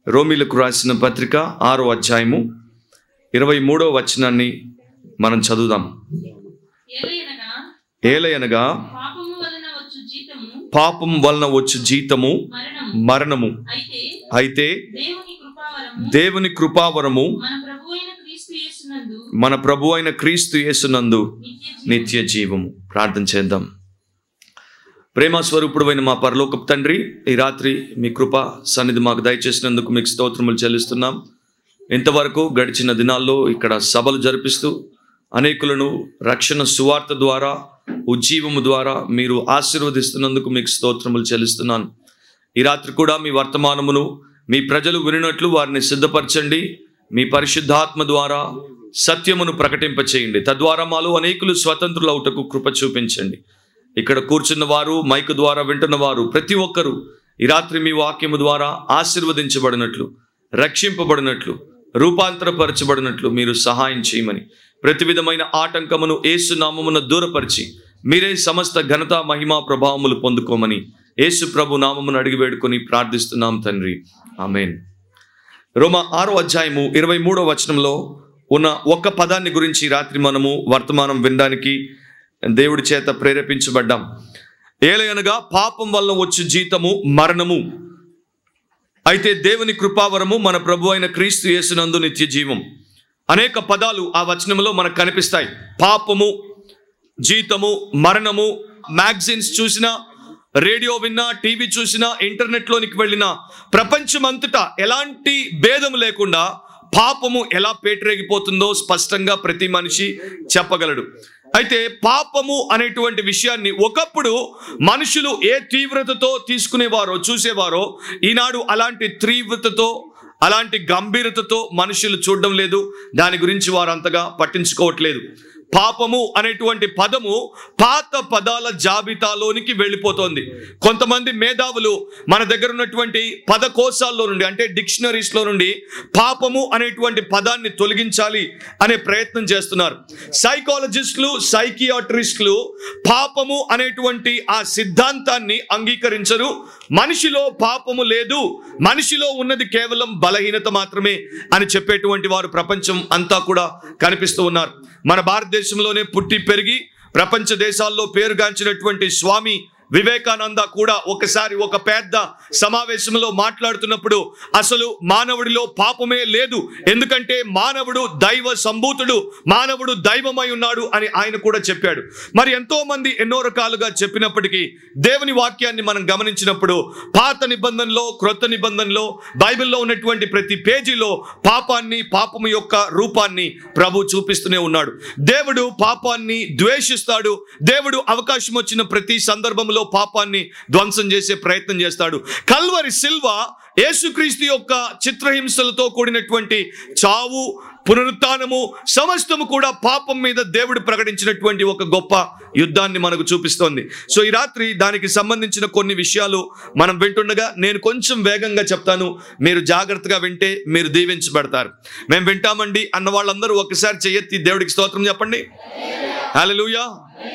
రోమిలకు రాసిన పత్రిక ఆరో అధ్యాయము ఇరవై మూడో వచనాన్ని మనం చదువుదాం ఏలయనగా ఏలయనగా పాపము వలన వచ్చు జీతము పాపం వలన వచ్చు జీతము మరణము మరణము అయితే అయితే దేవుని కృపావరము దేవుని కృపావరము మన ప్రభు అయిన క్రీస్తు యేసునందు మన ప్రభు అయిన క్రీస్తు యేసునందు నిత్య జీవం నిత్య జీవము ప్రార్థన చేద్దాం ప్రేమ స్వరూపుడైన మా పరలోకపు తండ్రి ఈ రాత్రి మీ కృప సన్నిధి మాకు దయచేసినందుకు మీకు స్తోత్రములు చెల్లిస్తున్నాం ఇంతవరకు గడిచిన దినాల్లో ఇక్కడ సభలు జరిపిస్తూ అనేకులను రక్షణ సువార్త ద్వారా ఉజ్జీవము ద్వారా మీరు ఆశీర్వదిస్తున్నందుకు మీకు స్తోత్రములు చెల్లిస్తున్నాను ఈ రాత్రి కూడా మీ వర్తమానమును మీ ప్రజలు వినినట్లు వారిని సిద్ధపరచండి మీ పరిశుద్ధాత్మ ద్వారా సత్యమును ప్రకటింపచేయండి తద్వారా మాలో అనేకులు స్వతంత్రులవుటకు కృప చూపించండి ఇక్కడ కూర్చున్న వారు మైకు ద్వారా వింటున్న వారు ప్రతి ఒక్కరూ ఈ రాత్రి మీ వాక్యము ద్వారా ఆశీర్వదించబడినట్లు రక్షింపబడినట్లు రూపాంతరపరచబడినట్లు మీరు సహాయం చేయమని ప్రతి విధమైన ఆటంకమును ఏసు నామమున దూరపరిచి మీరే సమస్త ఘనత మహిమా ప్రభావములు పొందుకోమని యేసు ప్రభు నామమును అడిగి వేడుకొని ప్రార్థిస్తున్నాం తండ్రి ఆమెన్ రోమ ఆరో అధ్యాయము ఇరవై మూడో వచనంలో ఉన్న ఒక్క పదాన్ని గురించి ఈ రాత్రి మనము వర్తమానం వినడానికి దేవుడి చేత ప్రేరేపించబడ్డాం ఏలయనగా పాపం వల్ల వచ్చు జీతము మరణము అయితే దేవుని కృపావరము మన ప్రభు అయిన క్రీస్తు యేసునందు నిత్య జీవం అనేక పదాలు ఆ వచనంలో మనకు కనిపిస్తాయి పాపము జీతము మరణము మ్యాగజైన్స్ చూసినా రేడియో విన్నా టీవీ చూసినా ఇంటర్నెట్లోనికి వెళ్ళినా ప్రపంచమంతటా ఎలాంటి భేదం లేకుండా పాపము ఎలా పేటరేగిపోతుందో స్పష్టంగా ప్రతి మనిషి చెప్పగలడు అయితే పాపము అనేటువంటి విషయాన్ని ఒకప్పుడు మనుషులు ఏ తీవ్రతతో తీసుకునేవారో చూసేవారో ఈనాడు అలాంటి తీవ్రతతో అలాంటి గంభీరతతో మనుషులు చూడడం లేదు దాని గురించి వారు అంతగా పట్టించుకోవట్లేదు పాపము అనేటువంటి పదము పాత పదాల జాబితాలోనికి వెళ్ళిపోతోంది కొంతమంది మేధావులు మన దగ్గర ఉన్నటువంటి పదకోశాల్లో నుండి అంటే డిక్షనరీస్లో నుండి పాపము అనేటువంటి పదాన్ని తొలగించాలి అనే ప్రయత్నం చేస్తున్నారు సైకాలజిస్టులు సైకియాట్రిస్టులు పాపము అనేటువంటి ఆ సిద్ధాంతాన్ని అంగీకరించరు మనిషిలో పాపము లేదు మనిషిలో ఉన్నది కేవలం బలహీనత మాత్రమే అని చెప్పేటువంటి వారు ప్రపంచం అంతా కూడా కనిపిస్తూ ఉన్నారు మన భారతదేశంలోనే పుట్టి పెరిగి ప్రపంచ దేశాల్లో పేరుగాంచినటువంటి స్వామి వివేకానంద కూడా ఒకసారి ఒక పెద్ద సమావేశంలో మాట్లాడుతున్నప్పుడు అసలు మానవుడిలో పాపమే లేదు ఎందుకంటే మానవుడు దైవ సంభూతుడు మానవుడు దైవమై ఉన్నాడు అని ఆయన కూడా చెప్పాడు మరి ఎంతో మంది ఎన్నో రకాలుగా చెప్పినప్పటికీ దేవుని వాక్యాన్ని మనం గమనించినప్పుడు పాత నిబంధనలో క్రొత్త నిబంధనలో బైబిల్లో ఉన్నటువంటి ప్రతి పేజీలో పాపాన్ని పాపము యొక్క రూపాన్ని ప్రభు చూపిస్తూనే ఉన్నాడు దేవుడు పాపాన్ని ద్వేషిస్తాడు దేవుడు అవకాశం వచ్చిన ప్రతి సందర్భంలో పాపాన్ని ధ్వంసం చేసే ప్రయత్నం చేస్తాడు కల్వరి సిల్వ యేసుక్రీస్తు యొక్క చిత్రహింసలతో కూడినటువంటి చావు పునరుత్నము సమస్తము కూడా పాపం మీద దేవుడు ప్రకటించినటువంటి ఒక గొప్ప యుద్ధాన్ని మనకు చూపిస్తోంది సో ఈ రాత్రి దానికి సంబంధించిన కొన్ని విషయాలు మనం వింటుండగా నేను కొంచెం వేగంగా చెప్తాను మీరు జాగ్రత్తగా వింటే మీరు దీవించబడతారు మేము వింటామండి అన్న వాళ్ళందరూ ఒకసారి చెయ్యెత్తి దేవుడికి స్తోత్రం చెప్పండి హల్లెలూయా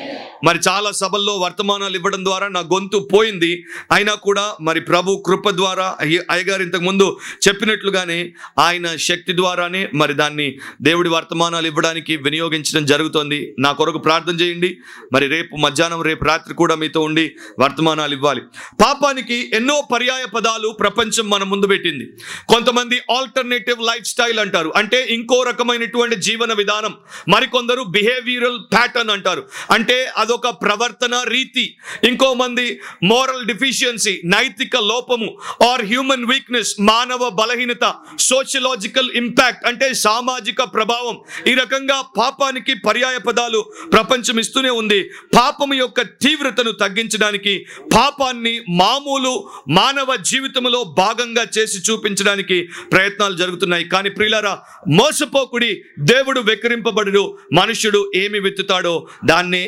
మరి చాలా సభల్లో వర్తమానాలు ఇవ్వడం ద్వారా నా గొంతు పోయింది అయినా కూడా మరి ప్రభు కృప ద్వారా అయ్య- అయ్యగారు ఇంతకు ముందు చెప్పినట్లుగానే ఆయన శక్తి ద్వారానే మరి దాన్ని దేవుడి వర్తమానాలు ఇవ్వడానికి వినియోగించడం జరుగుతోంది నా కొరకు ప్రార్థన చేయండి మరి రేపు మధ్యాహ్నం రేపు రాత్రి కూడా మీతో ఉండి వర్తమానాలు ఇవ్వాలి పాపానికి ఎన్నో పర్యాయ పదాలు ప్రపంచం మన ముందు పెట్టింది కొంతమంది ఆల్టర్నేటివ్ లైఫ్ స్టైల్ అంటారు అంటే ఇంకో రకమైనటువంటి జీవన విధానం మరికొందరు బిహేవియరల్ ప్యాటర్న్ అంటారు అంటే అదొక ప్రవర్తన రీతి ఇంకో మంది మోరల్ డిఫిషియన్సీ నైతిక లోపము ఆర్ హ్యూమన్ వీక్నెస్ మానవ బలహీనత సోషలాజికల్ ఇంపాక్ట్ అంటే సామాజిక ప్రభావం ఈ రకంగా పాపానికి పర్యాయ పదాలు ప్రపంచం ఇస్తూనే ఉంది పాపం యొక్క తీవ్రతను తగ్గించడానికి పాపాన్ని మామూలు మానవ జీవితంలో భాగంగా చేసి చూపించడానికి ప్రయత్నాలు జరుగుతున్నాయి కానీ ప్రియులారా మోసపోకుడి దేవుడు వెక్కిరింపబడుడు మనుష్యుడు ఏమి విత్తుతాడో దాన్నే తిరిగి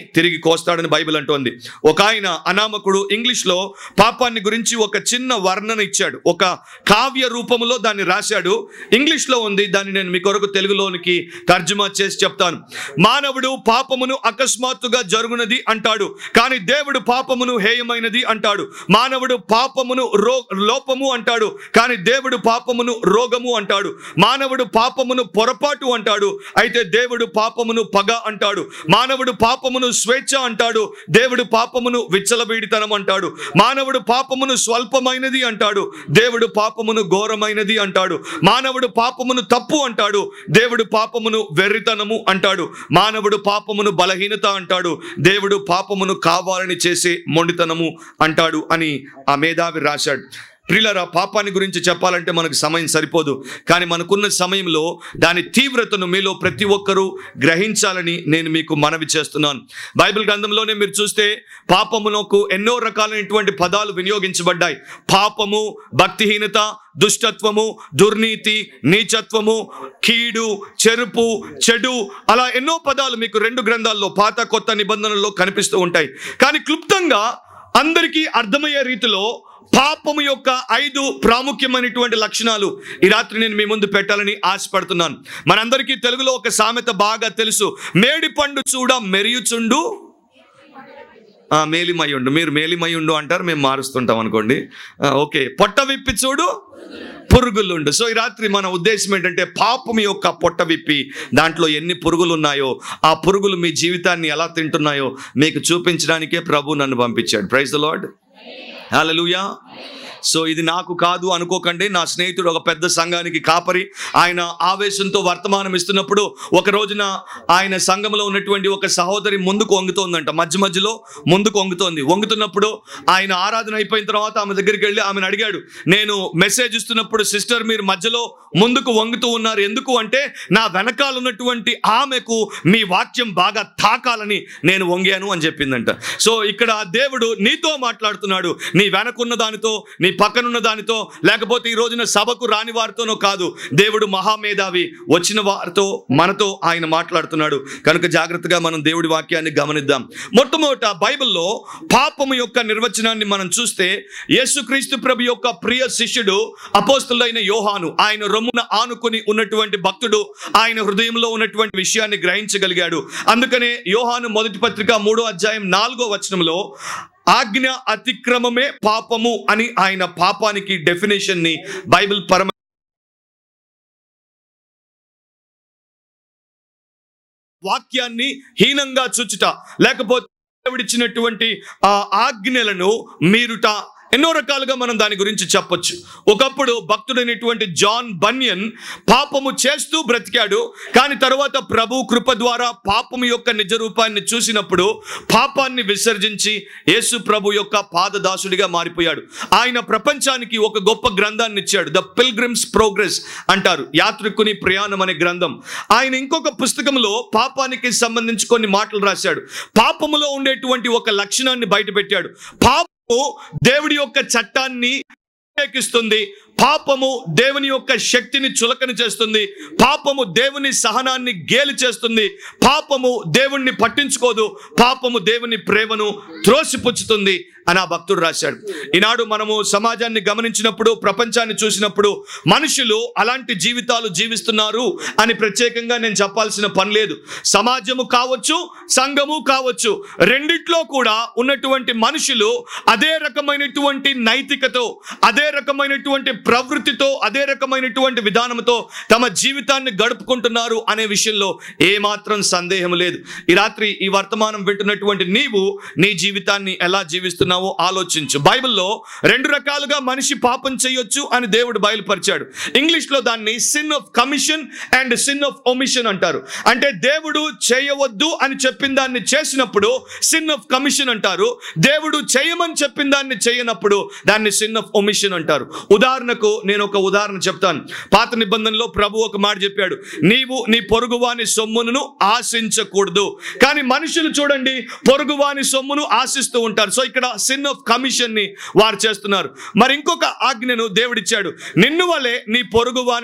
వస్తాడని బైబిల్ అంటోంది ఒక ఆయన అనామకుడు ఇంగ్లీష్లో పాపాన్ని గురించి ఒక చిన్న వర్ణన ఇచ్చాడు ఒక కావ్య రూపంలో దాన్ని రాశాడు ఇంగ్లీష్లో ఉంది దాన్ని నేను మీ కొరకు తెలుగులోనికి తర్జుమా చేసి చెప్తాను మానవుడు పాపమును అకస్మాత్తుగా జరుగునది అంటాడు కానీ దేవుడు పాపమును హేయమైనది అంటాడు మానవుడు పాపమును రో లోపము అంటాడు కానీ దేవుడు పాపమును రోగము అంటాడు మానవుడు పాపమును పొరపాటు అంటాడు అయితే దేవుడు పాపమును పగ అంటాడు మానవుడు పాపమును స్వేచ్ఛ అంటాడు దేవుడు పాపమును విచ్చలబీడితనం అంటాడు మానవుడు పాపమును స్వల్పమైనది అంటాడు దేవుడు పాపమును ఘోరమైనది అంటాడు మానవుడు పాపమును తప్పు అంటాడు దేవుడు పాపమును వెర్రితనము అంటాడు మానవుడు పాపమును బలహీనత అంటాడు దేవుడు పాపమును కావాలని చేసే మొండితనము అంటాడు అని ఆ మేధావి రాశాడు ప్రియులరా పాపాన్ని గురించి చెప్పాలంటే మనకు సమయం సరిపోదు కానీ మనకున్న సమయంలో దాని తీవ్రతను మీలో ప్రతి ఒక్కరూ గ్రహించాలని నేను మీకు మనవి చేస్తున్నాను బైబిల్ గ్రంథంలోనే మీరు చూస్తే పాపమునకు ఎన్నో రకాలైనటువంటి పదాలు వినియోగించబడ్డాయి పాపము భక్తిహీనత దుష్టత్వము దుర్నీతి నీచత్వము కీడు చెరుపు చెడు అలా ఎన్నో పదాలు మీకు రెండు గ్రంథాల్లో పాత కొత్త నిబంధనల్లో కనిపిస్తూ ఉంటాయి కానీ క్లుప్తంగా అందరికీ అర్థమయ్యే రీతిలో పాపము యొక్క ఐదు ప్రాముఖ్యమైనటువంటి లక్షణాలు ఈ రాత్రి నేను మీ ముందు పెట్టాలని ఆశపడుతున్నాను మనందరికీ తెలుగులో ఒక సామెత బాగా తెలుసు మేడి పండు చూడ మెరియుచుండు ఆ, మేలిమయ్యుండు మీరు మేలిమయ్యుండు అంటారు మేము మారుస్తుంటాం అనుకోండి ఆ, ఓకే పొట్ట విప్పి చూడు పురుగులుండు సో ఈ రాత్రి మన ఉద్దేశం ఏంటంటే పాపం యొక్క పొట్ట విప్పి దాంట్లో ఎన్ని పురుగులు ఉన్నాయో ఆ పురుగులు మీ జీవితాన్ని ఎలా తింటున్నాయో మీకు చూపించడానికే ప్రభు నన్ను పంపించాడు praise the Lord hallelujah so ఇది నాకు కాదు అనుకోకండి నా స్నేహితుడు ఒక పెద్ద సంఘానికి కాపరి ఆయన ఆవేశంతో వర్తమానం ఇస్తున్నప్పుడు ఒక రోజున ఆయన సంఘంలో ఉన్నటువంటి ఒక సహోదరి ముందుకు వంగుతోందంట మధ్య మధ్యలో ముందుకు వంగుతోంది వంగుతున్నప్పుడు ఆయన ఆరాధన అయిపోయిన తర్వాత ఆమె దగ్గరికి వెళ్ళి ఆమెను అడిగాడు నేను మెసేజ్ ఇస్తున్నప్పుడు సిస్టర్ మీరు మధ్యలో ముందుకు వంగుతూ ఉన్నారు ఎందుకు అంటే నా వెనకాల ఉన్నటువంటి ఆమెకు మీ వాక్యం బాగా తాకాలని నేను వంగాను అని చెప్పిందంట సో ఇక్కడ దేవుడు నీతో మాట్లాడుతున్నాడు నీ వెనకున్న దానితో నీ పక్కనున్న దానితో లేకపోతే ఈ రోజున సభకు రాని వారితోనో కాదు దేవుడు మహామేధావి వచ్చిన వారితో మనతో ఆయన మాట్లాడుతున్నాడు కనుక జాగ్రత్తగా మనం దేవుడి వాక్యాన్ని గమనిద్దాం మొట్టమొదట బైబిల్లో పాపము యొక్క నిర్వచనాన్ని మనం చూస్తే యేసుక్రీస్తు ప్రభు యొక్క ప్రియ శిష్యుడు అపోస్తులైన యోహాను ఆయన రొమ్మున ఆనుకుని ఉన్నటువంటి భక్తుడు ఆయన హృదయంలో ఉన్నటువంటి విషయాన్ని గ్రహించగలిగాడు అందుకనే యోహాను మొదటి పత్రిక మూడో అధ్యాయం నాలుగో వచనంలో ఆజ్ఞ అతిక్రమమే పాపము అని ఆయన పాపానికి డెఫినేషన్ ని బైబిల్ పరమ వాక్యాన్ని హీనంగా చూచుట లేకపోతే దేవుడిచ్చినటువంటి ఆ ఆజ్ఞలను మీరుట ఎన్నో రకాలుగా మనం దాని గురించి చెప్పొచ్చు ఒకప్పుడు భక్తుడైనటువంటి జాన్ బన్యన్ పాపము చేస్తూ బ్రతికాడు కానీ తర్వాత ప్రభు కృప ద్వారా పాపము యొక్క నిజ రూపాన్ని చూసినప్పుడు పాపాన్ని విసర్జించి యేసు ప్రభు యొక్క పాదదాసుడిగా మారిపోయాడు ఆయన ప్రపంచానికి ఒక గొప్ప గ్రంథాన్ని ఇచ్చాడు ద పిల్గ్రిమ్స్ ప్రోగ్రెస్ అంటారు యాత్రికుని ప్రయాణం అనే గ్రంథం ఆయన ఇంకొక పుస్తకంలో పాపానికి సంబంధించి కొన్ని మాటలు రాశాడు పాపములో ఉండేటువంటి ఒక లక్షణాన్ని బయటపెట్టాడు పాపము దేవుడి యొక్క చట్టాన్ని వ్యతిరేకిస్తుంది పాపము దేవుని యొక్క శక్తిని చులకన చేస్తుంది పాపము దేవుని సహనాన్ని గేలి చేస్తుంది పాపము దేవుణ్ణి పట్టించుకోదు పాపము దేవుని ప్రేమను త్రోసిపుచ్చుతుంది అని ఆ భక్తుడు రాశాడు ఈనాడు మనము సమాజాన్ని గమనించినప్పుడు ప్రపంచాన్ని చూసినప్పుడు మనుషులు అలాంటి జీవితాలు జీవిస్తున్నారు అని ప్రత్యేకంగా నేను చెప్పాల్సిన పని లేదు సమాజము కావచ్చు సంఘము కావచ్చు రెండిట్లో కూడా ఉన్నటువంటి మనుషులు అదే రకమైనటువంటి నైతికతో అదే రకమైనటువంటి ప్రవృత్తితో అదే రకమైనటువంటి విధానంతో తమ జీవితాన్ని గడుపుకుంటున్నారు అనే విషయంలో ఏమాత్రం సందేహం లేదు ఈ రాత్రి ఈ వర్తమానం వింటున్నటువంటి నీవు నీ జీవితాన్ని ఎలా జీవిస్తున్నావో ఆలోచించు బైబిల్లో రెండు రకాలుగా మనిషి పాపం చేయొచ్చు అని దేవుడు బయలుపరిచాడు ఇంగ్లీష్లో దాన్ని sin of commission and sin of omission అంటారు అంటే దేవుడు చేయవద్దు అని చెప్పిన దాన్ని చేసినప్పుడు సిన్ ఆఫ్ కమిషన్ అంటారు దేవుడు చేయమని చెప్పిన దాన్ని చేయనప్పుడు దాన్ని సిన్ ఆఫ్ ఒమిషన్ అంటారు ఉదాహరణకు నేను ఒక ఉదాహరణ చెప్తాను పాత నిబంధనలో ప్రభు ఒక మాట చెప్పాడు నీవు నీ పొరుగువాని సొమ్మును ఆశించకూడదు కానీ మనుషులు చూడండి పొరుగువాని సొమ్మును ఆశిస్తూ ఉంటారు సో ఇక్కడ సిన్ ఆఫ్ కమిషన్ ని వారు చేస్తున్నారు మరి ఇంకొక ఆజ్ఞను దేవుడిచ్చాడు నిన్ను వలె నీ పొరుగువానిని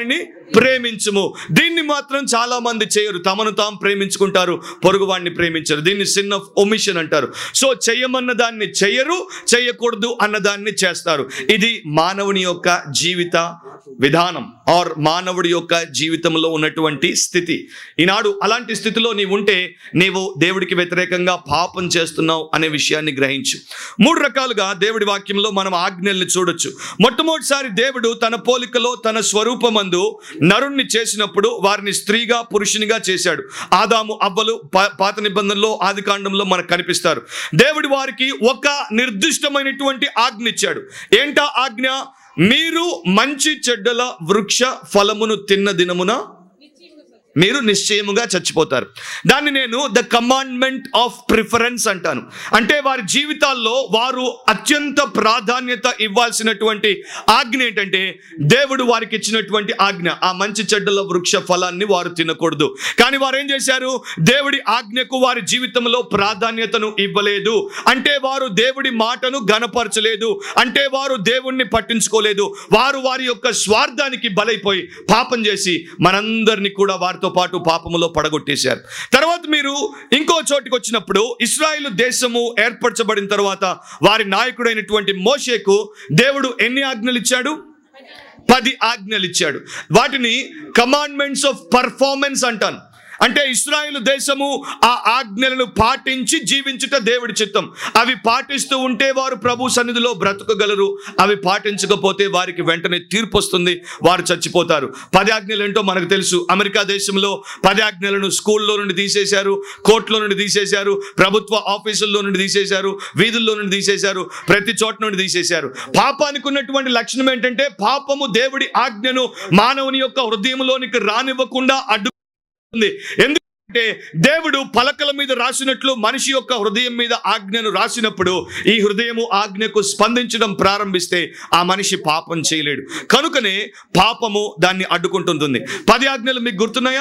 ప్రేమించుము దీన్ని మాత్రం చాలా మంది చేయరు తమను తాము ప్రేమించుకుంటారు పొరుగు వాడిని ప్రేమించరు దీన్ని సిన్ ఆఫ్ ఒమిషన్ అంటారు సో చెయ్యమన్న దాన్ని చెయ్యరు చేయకూడదు అన్నదాన్ని చేస్తారు ఇది మానవుని యొక్క జీవిత విధానం ఆర్ మానవుడి యొక్క జీవితంలో ఉన్నటువంటి స్థితి ఈనాడు అలాంటి స్థితిలో నీవు ఉంటే నీవు దేవుడికి వ్యతిరేకంగా పాపం చేస్తున్నావు అనే విషయాన్ని గ్రహించు మూడు రకాలుగా దేవుడి వాక్యంలో మనం ఆజ్ఞల్ని చూడొచ్చు మొట్టమొదటిసారి దేవుడు తన పోలికలో తన స్వరూపమందు నరుణ్ణి చేసినప్పుడు వారిని స్త్రీగా పురుషునిగా చేశాడు ఆదాము అవ్వలు పా- పాత నిబంధనలో ఆది కాండంలో మనకు కనిపిస్తారు దేవుడి వారికి ఒక నిర్దిష్టమైనటువంటి ఆజ్ఞ ఇచ్చాడు ఏంటా ఆజ్ఞ మీరు మంచి చెడ్డల వృక్ష ఫలమును తిన్న దినమున మీరు నిశ్చయముగా చచ్చిపోతారు దాన్ని నేను ద కమాండ్మెంట్ ఆఫ్ ప్రిఫరెన్స్ అంటాను అంటే వారి జీవితాల్లో వారు అత్యంత ప్రాధాన్యత ఇవ్వాల్సినటువంటి ఆజ్ఞ ఏంటంటే దేవుడు వారికి ఇచ్చినటువంటి ఆజ్ఞ ఆ మంచి చెడ్డల వృక్ష ఫలాన్ని వారు తినకూడదు కానీ వారు ఏం చేశారు దేవుడి ఆజ్ఞకు వారి జీవితంలో ప్రాధాన్యతను ఇవ్వలేదు అంటే వారు దేవుడి మాటను గనపరచలేదు అంటే వారు దేవుణ్ణి పట్టించుకోలేదు వారు వారి యొక్క స్వార్థానికి బలైపోయి పాపం చేసి మనందరినీ కూడా వారితో పాటు పాపములో పడగొట్టేశారు తర్వాత మీరు ఇంకో చోటికి వచ్చినప్పుడు ఇస్రాయిల్ దేశము ఏర్పరచబడిన తర్వాత వారి నాయకుడైనటువంటి మోషేకు దేవుడు ఎన్ని ఆజ్ఞలు ఇచ్చాడు పది ఆజ్ఞలు ఇచ్చాడు వాటిని కమాండ్మెంట్స్ ఆఫ్ పర్ఫార్మెన్స్ అంటాను అంటే ఇస్రాయేల్ దేశము ఆ ఆజ్ఞలను పాటించి జీవించుట దేవుడి చిత్తం అవి పాటిస్తూ ఉంటే వారు ప్రభు సన్నిధిలో బ్రతకగలరు అవి పాటించకపోతే వారికి వెంటనే తీర్పు వస్తుంది వారు చచ్చిపోతారు పది ఆజ్ఞలు ఏంటో మనకు తెలుసు అమెరికా దేశంలో పది ఆజ్ఞలను స్కూల్లో నుండి తీసేశారు కోర్టులో నుండి తీసేశారు ప్రభుత్వ ఆఫీసుల్లో నుండి తీసేశారు వీధుల్లో నుండి తీసేశారు ప్రతి చోట నుండి తీసేశారు పాపానికి ఉన్నటువంటి లక్షణం ఏంటంటే పాపము దేవుడి ఆజ్ఞను మానవుని యొక్క హృదయంలోనికి రానివ్వకుండా అడ్డు ఉంది ఎందుకంటే దేవుడు పలకల మీద రాసినట్లు మనిషి యొక్క హృదయం మీద ఆజ్ఞను రాసినప్పుడు ఈ హృదయము ఆజ్ఞకు స్పందించడం ప్రారంభిస్తే ఆ మనిషి పాపం చేయలేడు కనుకనే పాపము దాన్ని అడ్డుకుంటుంటుంది పది ఆజ్ఞలు మీకు గుర్తున్నాయా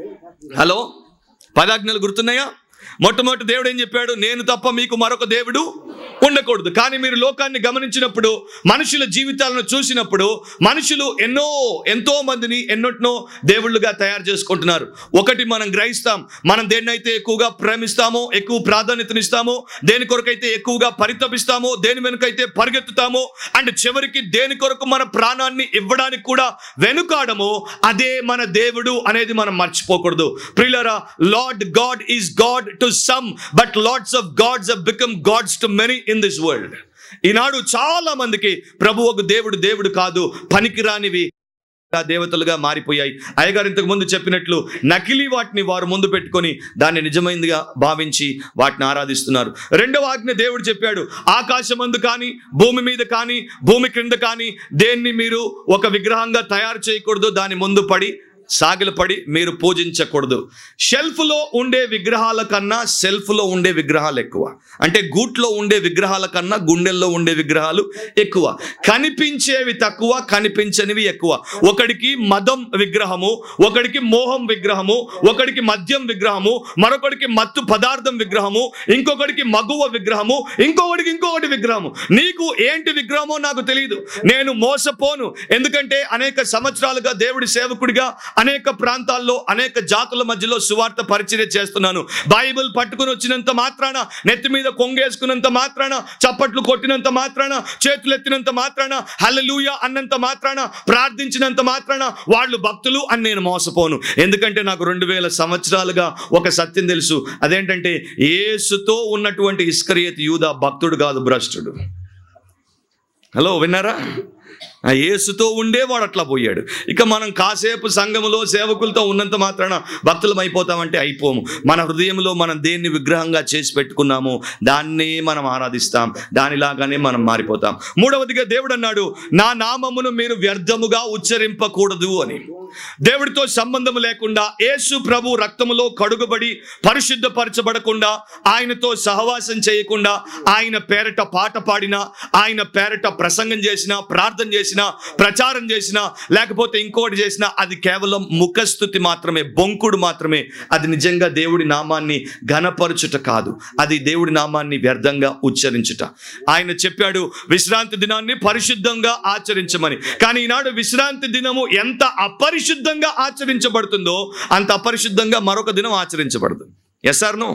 హలో పది ఆజ్ఞలు గుర్తున్నాయా మొట్టమొదటి దేవుడు ఏం చెప్పాడు నేను తప్ప మీకు మరొక దేవుడు ఉండకూడదు కానీ మీరు లోకాన్ని గమనించినప్పుడు మనుషుల జీవితాలను చూసినప్పుడు మనుషులు ఎన్నో ఎంతో మందిని ఎన్నోటినో దేవుళ్ళుగా తయారు చేసుకుంటున్నారు ఒకటి మనం గ్రహిస్తాం మనం దేన్నైతే ఎక్కువగా ప్రేమిస్తామో ఎక్కువ ప్రాధాన్యతనిస్తామో దేని కొరకైతే ఎక్కువగా పరితపిస్తామో దేని వెనుకైతే పరిగెత్తుతామో అండ్ చివరికి దేని కొరకు మన ప్రాణాన్ని ఇవ్వడానికి కూడా వెనుకాడమో అదే మన దేవుడు అనేది మనం మర్చిపోకూడదు ప్రియులరా Lord God is God to some but lords of gods have become gods to many in this world ఈనాడు చాలా మందికి ప్రభు ఒక దేవుడు దేవుడు కాదు పనికిరానివి ఆ దేవతలుగా మారిపోయాయి అయ్యగారు ఇంతకు ముందు చెప్పినట్లు నకిలీ వాటిని వారు ముందు పెట్టుకొని దాన్ని నిజమైనదిగా భావించి వాటిని ఆరాధిస్తున్నారు రెండవ ఆజ్ఞ దేవుడు చెప్పాడు ఆకాశమందు కానీ భూమి మీద కానీ భూమి క్రింద కానీ దేన్ని మీరు ఒక విగ్రహంగా తయారు చేయకూడదు దాని ముందు పడి సాగిలపడి మీరు పూజించకూడదు షెల్ఫ్లో ఉండే విగ్రహాల కన్నా సెల్ఫ్లో ఉండే విగ్రహాలు ఎక్కువ అంటే గూట్లో ఉండే విగ్రహాల కన్నా గుండెల్లో ఉండే విగ్రహాలు ఎక్కువ కనిపించేవి తక్కువ కనిపించనివి ఎక్కువ ఒకడికి మదం విగ్రహము ఒకడికి మోహం విగ్రహము ఒకడికి మద్యం విగ్రహము మరొకడికి మత్తు పదార్థం విగ్రహము ఇంకొకడికి మగువ విగ్రహము ఇంకొకడికి ఇంకొకటి విగ్రహము నీకు ఏంటి విగ్రహమో నాకు తెలియదు నేను మోసపోను ఎందుకంటే అనేక సంవత్సరాలుగా దేవుడి సేవకుడిగా అనేక ప్రాంతాల్లో అనేక జాతుల మధ్యలో సువార్త పరిచర్య చేస్తున్నాను బైబిల్ పట్టుకుని వచ్చినంత మాత్రాన నెత్తి మీద కొంగేసుకున్నంత మాత్రాన చప్పట్లు కొట్టినంత మాత్రాన చేతులు ఎత్తినంత మాత్రాన హల్లెలూయ అన్నంత మాత్రాన ప్రార్థించినంత మాత్రాన వాళ్ళు భక్తులు అని నేను మోసపోను ఎందుకంటే నాకు రెండు వేల సంవత్సరాలుగా ఒక సత్యం తెలుసు అదేంటంటే యేసుతో ఉన్నటువంటి ఇస్కరియత్ యూదా భక్తుడు కాదు భ్రష్టుడు హలో విన్నారా ఆ యేసుతో ఉండే వాడు అట్లా పోయాడు ఇక మనం కాసేపు సంఘములో సేవకులతో ఉన్నంత మాత్రాన భక్తులం అయిపోతామంటే అయిపోము మన హృదయంలో మనం దేన్ని విగ్రహంగా చేసి పెట్టుకున్నామో దాన్నే మనం ఆరాధిస్తాం దానిలాగానే మనం మారిపోతాం మూడవదిగా దేవుడు అన్నాడు నా నామమును మీరు వ్యర్థముగా ఉచ్చరింపకూడదు అని దేవుడితో సంబంధం లేకుండా యేసు ప్రభు రక్తములో కడుగుబడి పరిశుద్ధపరచబడకుండా ఆయనతో సహవాసం చేయకుండా ఆయన పేరట పాట పాడినా ఆయన పేరట ప్రసంగం చేసినా ప్రార్థన చేసినా ప్రచారం చేసినా లేకపోతే ఇంకోటి చేసినా అది కేవలం ముఖస్థుతి మాత్రమే బొంకుడు మాత్రమే అది నిజంగా దేవుడి నామాన్ని ఘనపరచుట కాదు అది దేవుడి నామాన్ని వ్యర్థంగా ఉచ్చరించుట ఆయన చెప్పాడు విశ్రాంతి దినాన్ని పరిశుద్ధంగా ఆచరించమని కానీ ఈనాడు విశ్రాంతి దినము ఎంత అపరిశుద్ధ పరిశుద్ధంగా ఆచరించబడుతుందో అంత అపరిశుద్ధంగా మరొక దినం ఆచరించబడుతుంది yes are no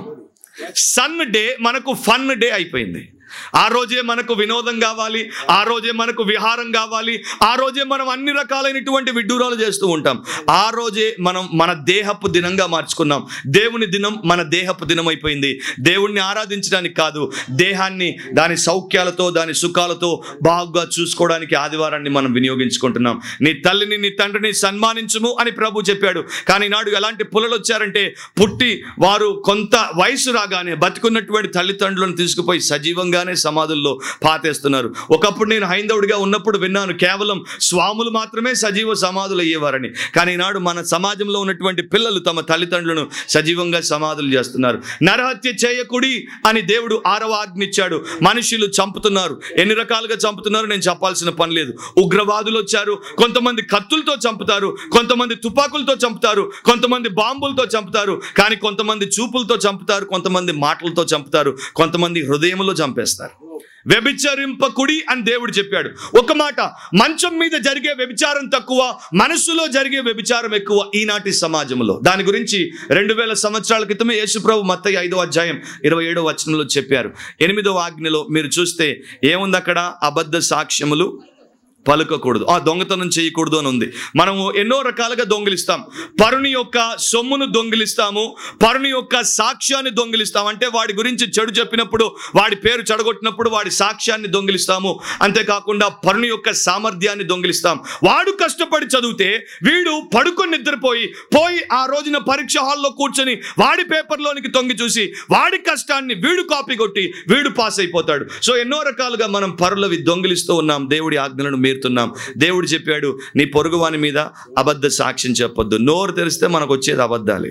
Sunday మనకు ఫన్ డే అయిపోయింది ఆ రోజే మనకు వినోదం కావాలి ఆ రోజే మనకు విహారం కావాలి ఆ రోజే మనం అన్ని రకాలైనటువంటి విడ్డూరాలు చేస్తూ ఉంటాం ఆ రోజే మనం మన దేహపు దినంగా మార్చుకున్నాం దేవుని దినం మన దేహపు దినం అయిపోయింది దేవుణ్ణి ఆరాధించడానికి కాదు దేహాన్ని దాని సౌఖ్యాలతో దాని సుఖాలతో బాగా చూసుకోవడానికి ఆదివారాన్ని మనం వినియోగించుకుంటున్నాం నీ తల్లిని నీ తండ్రిని సన్మానించుము అని ప్రభు చెప్పాడు కానీ నాడు ఎలాంటి పుల్లలు వచ్చారంటే పుట్టి వారు కొంత వయసు రాగానే బతుకున్నటువంటి తల్లిదండ్రులను తీసుకుపోయి సజీవంగానే సమాధుల్లో పాతేస్తున్నారు ఒకప్పుడు నేను హైందవుడిగా ఉన్నప్పుడు విన్నాను కేవలం స్వాములు మాత్రమే సజీవ సమాధులు అయ్యేవారని కానీ ఈనాడు మన సమాజంలో ఉన్నటువంటి పిల్లలు తమ తల్లిదండ్రులను సజీవంగా సమాధులు చేస్తున్నారు నరహత్య చేయకుడి అని దేవుడు ఆరవ ఆజ్ఞ ఇచ్చాడు మనుషులు చంపుతున్నారు ఎన్ని రకాలుగా చంపుతున్నారు నేను చెప్పాల్సిన పని లేదు ఉగ్రవాదులు వచ్చారు కొంతమంది కత్తులతో చంపుతారు కొంతమంది తుపాకులతో చంపుతారు కొంతమంది బాంబులతో చంపుతారు కానీ కొంతమంది చూపులతో చంపుతారు కొంతమంది మాటలతో చంపుతారు కొంతమంది హృదయంలో చంపేస్తారు వ్యభిచరింపకుడి అని దేవుడు చెప్పాడు ఒక మాట మంచం మీద జరిగే వ్యభిచారం తక్కువ మనస్సులో జరిగే వ్యభిచారం ఎక్కువ ఈనాటి సమాజంలో దాని గురించి రెండు వేల సంవత్సరాల క్రితమే యేసుప్రభు మత్తయి ఐదో అధ్యాయం ఇరవై ఏడో వచనంలో చెప్పారు ఎనిమిదో ఆజ్ఞలో మీరు చూస్తే ఏముంది అక్కడ అబద్ధ సాక్ష్యములు పలుకకూడదు ఆ దొంగతనం చేయకూడదు అని ఉంది మనము ఎన్నో రకాలుగా దొంగిలిస్తాం పరుని యొక్క సొమ్మును దొంగిలిస్తాము పరుని యొక్క సాక్ష్యాన్ని దొంగిలిస్తాం అంటే వాడి గురించి చెడు చెప్పినప్పుడు వాడి పేరు చెడగొట్టినప్పుడు వాడి సాక్ష్యాన్ని దొంగిలిస్తాము అంతేకాకుండా పరుని యొక్క సామర్థ్యాన్ని దొంగిలిస్తాం వాడు కష్టపడి చదివితే వీడు పడుకొని నిద్రపోయి పోయి ఆ రోజున పరీక్ష హాల్లో కూర్చొని వాడి పేపర్లోనికి తొంగి చూసి వాడి కష్టాన్ని వీడు కాపీ కొట్టి వీడు పాస్ అయిపోతాడు సో ఎన్నో రకాలుగా మనం పరులవి దొంగిలిస్తూ ఉన్నాం దేవుడి ఆజ్ఞలను మీరుతున్నాం దేవుడు చెప్పాడు నీ పొరుగువాని మీద అబద్ధ సాక్ష్యం చెప్పొద్దు నోరు తెరిస్తే మనకు వచ్చేది అబద్ధాలే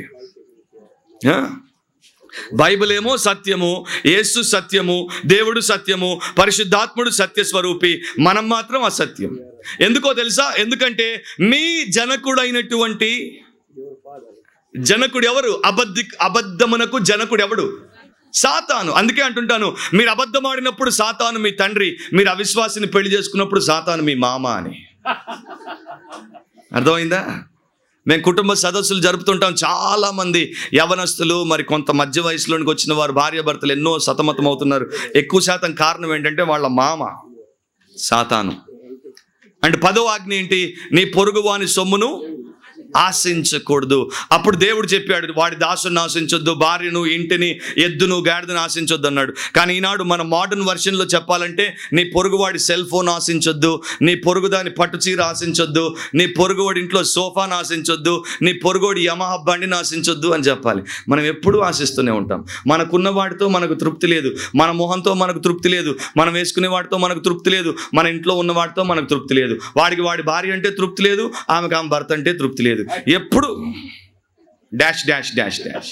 ఆ? బైబిల్ ఏమో సత్యము యేసు సత్యము దేవుడు సత్యము పరిశుద్ధాత్ముడు సత్య స్వరూపి మనం మాత్రం అసత్యం ఎందుకో తెలుసా ఎందుకంటే మీ జనకుడైనటువంటి జనకుడు ఎవరు అబద్ధి అబద్ధమునకు జనకుడు ఎవడు సాతాను అందుకే అంటుంటాను మీరు అబద్ధం ఆడినప్పుడు సాతాను మీ తండ్రి మీరు అవిశ్వాసిని పెళ్లి చేసుకున్నప్పుడు సాతాను మీ మామ అని అర్థమైందా మేము కుటుంబ సదస్సులు జరుపుతుంటాం చాలా మంది యవనస్తులు మరి కొంత మధ్య వయసులోనికి వచ్చిన వారు భార్యాభర్తలు ఎన్నో సతమతం అవుతున్నారు ఎక్కువ శాతం కారణం ఏంటంటే వాళ్ళ మామ సాతాను అంటే పదో ఆజ్ఞ ఏంటి నీ పొరుగు వాని సొమ్మును ఆశించకూడదు అప్పుడు దేవుడు చెప్పాడు వాడి దాసుని ఆశించొద్దు భార్యను ఇంటిని ఎద్దును గాడిదను ఆశించొద్దు అన్నాడు కానీ ఈనాడు మన మోడర్న్ వర్షన్లో చెప్పాలంటే నీ పొరుగువాడి సెల్ ఫోన్ ఆశించొద్దు నీ పొరుగు దాని పట్టు చీర ఆశించొద్దు నీ పొరుగువాడి ఇంట్లో సోఫాను ఆశించొద్దు నీ పొరుగువాడి యమహ బండిని ఆశించొద్దు అని చెప్పాలి మనం ఎప్పుడూ ఆశిస్తూనే ఉంటాం మనకున్న వాటితో మనకు తృప్తి లేదు మన మొహంతో మనకు తృప్తి లేదు మనం వేసుకునే వాటితో మనకు తృప్తి లేదు మన ఇంట్లో ఉన్న వాటితో మనకు తృప్తి లేదు వాడికి వాడి భార్య అంటే తృప్తి లేదు ఆమెకు ఆమె భర్త అంటే తృప్తి లేదు ఎప్పుడు డాష్ డాష్ డాష్ డాష్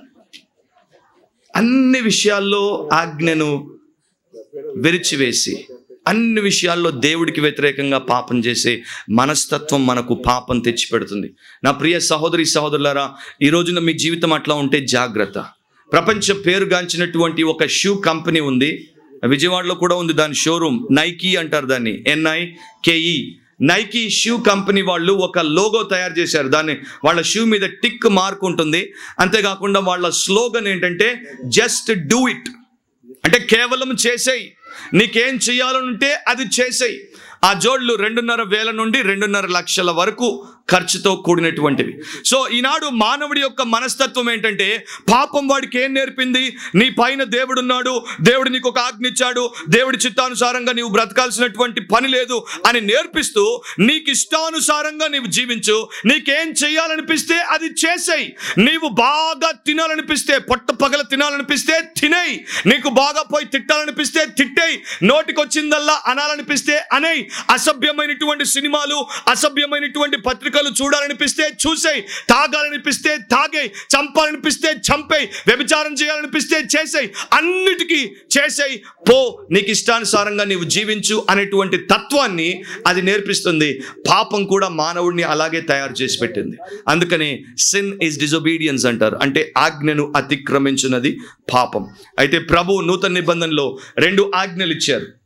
అన్ని విషయాల్లో ఆజ్ఞను విరిచివేసి అన్ని విషయాల్లో దేవుడికి వ్యతిరేకంగా పాపం చేసే మనస్తత్వం మనకు పాపం తెచ్చిపెడుతుంది నా ప్రియ సహోదరి సహోదరులారా ఈ రోజున మీ జీవితం అట్లా ఉంటే జాగ్రత్త ప్రపంచ పేరుగాంచినటువంటి ఒక షూ కంపెనీ ఉంది విజయవాడలో కూడా ఉంది దాని షోరూమ్ నైకీ అంటారు దాన్ని N I K E Nike shoe company వాళ్ళు ఒక లోగో తయారు చేశారు దాన్ని వాళ్ళ షూ మీద టిక్ మార్క్ ఉంటుంది అంతేకాకుండా వాళ్ళ స్లోగన్ ఏంటంటే జస్ట్ డూ ఇట్ అంటే కేవలం చేసేయి నీకేం చేయాలనుంటే అది చేసేయి ఆ జోడ్లు రెండున్నర వేల నుండి రెండున్నర లక్షల వరకు ఖర్చుతో కూడినటువంటివి సో ఈనాడు మానవుడి యొక్క మనస్తత్వం ఏంటంటే పాపం వాడికి ఏం నేర్పింది నీ పైన దేవుడున్నాడు దేవుడు నీకు ఒక ఆజ్ఞ ఇచ్చాడు దేవుడి చిత్తానుసారంగా నీవు బ్రతకాల్సినటువంటి పని లేదు అని నేర్పిస్తూ నీకు ఇష్టానుసారంగా నీవు జీవించు నీకేం చేయాలనిపిస్తే అది చేసేయి నీవు బాగా తినాలనిపిస్తే పొట్ట పగల తినాలనిపిస్తే తినేయి నీకు బాగా పోయి తిట్టాలనిపిస్తే తిట్టేయి నోటికి వచ్చిందల్లా అనాలనిపిస్తే అనేయి అసభ్యమైనటువంటి సినిమాలు అసభ్యమైనటువంటి పత్రికలు చూడాలనిపిస్తే చూసేయి తాగాలనిపిస్తే తాగేయి చంపాలనిపిస్తే చంపేయి వ్యభిచారం చేయాలనిపిస్తే చేసేయి అన్నిటికీ చేసేయి పో నీకు ఇష్టానుసారంగా నీవు జీవించు అనేటువంటి తత్వాన్ని అది నేర్పిస్తుంది పాపం కూడా మానవుడిని అలాగే తయారు చేసి పెట్టింది అందుకని సిన్ ఇస్ డిజొబీడియన్స్ అంటారు అంటే ఆజ్ఞను అతిక్రమించినది పాపం అయితే ప్రభు నూతన నిబంధనలో రెండు ఆజ్ఞలు ఇచ్చారు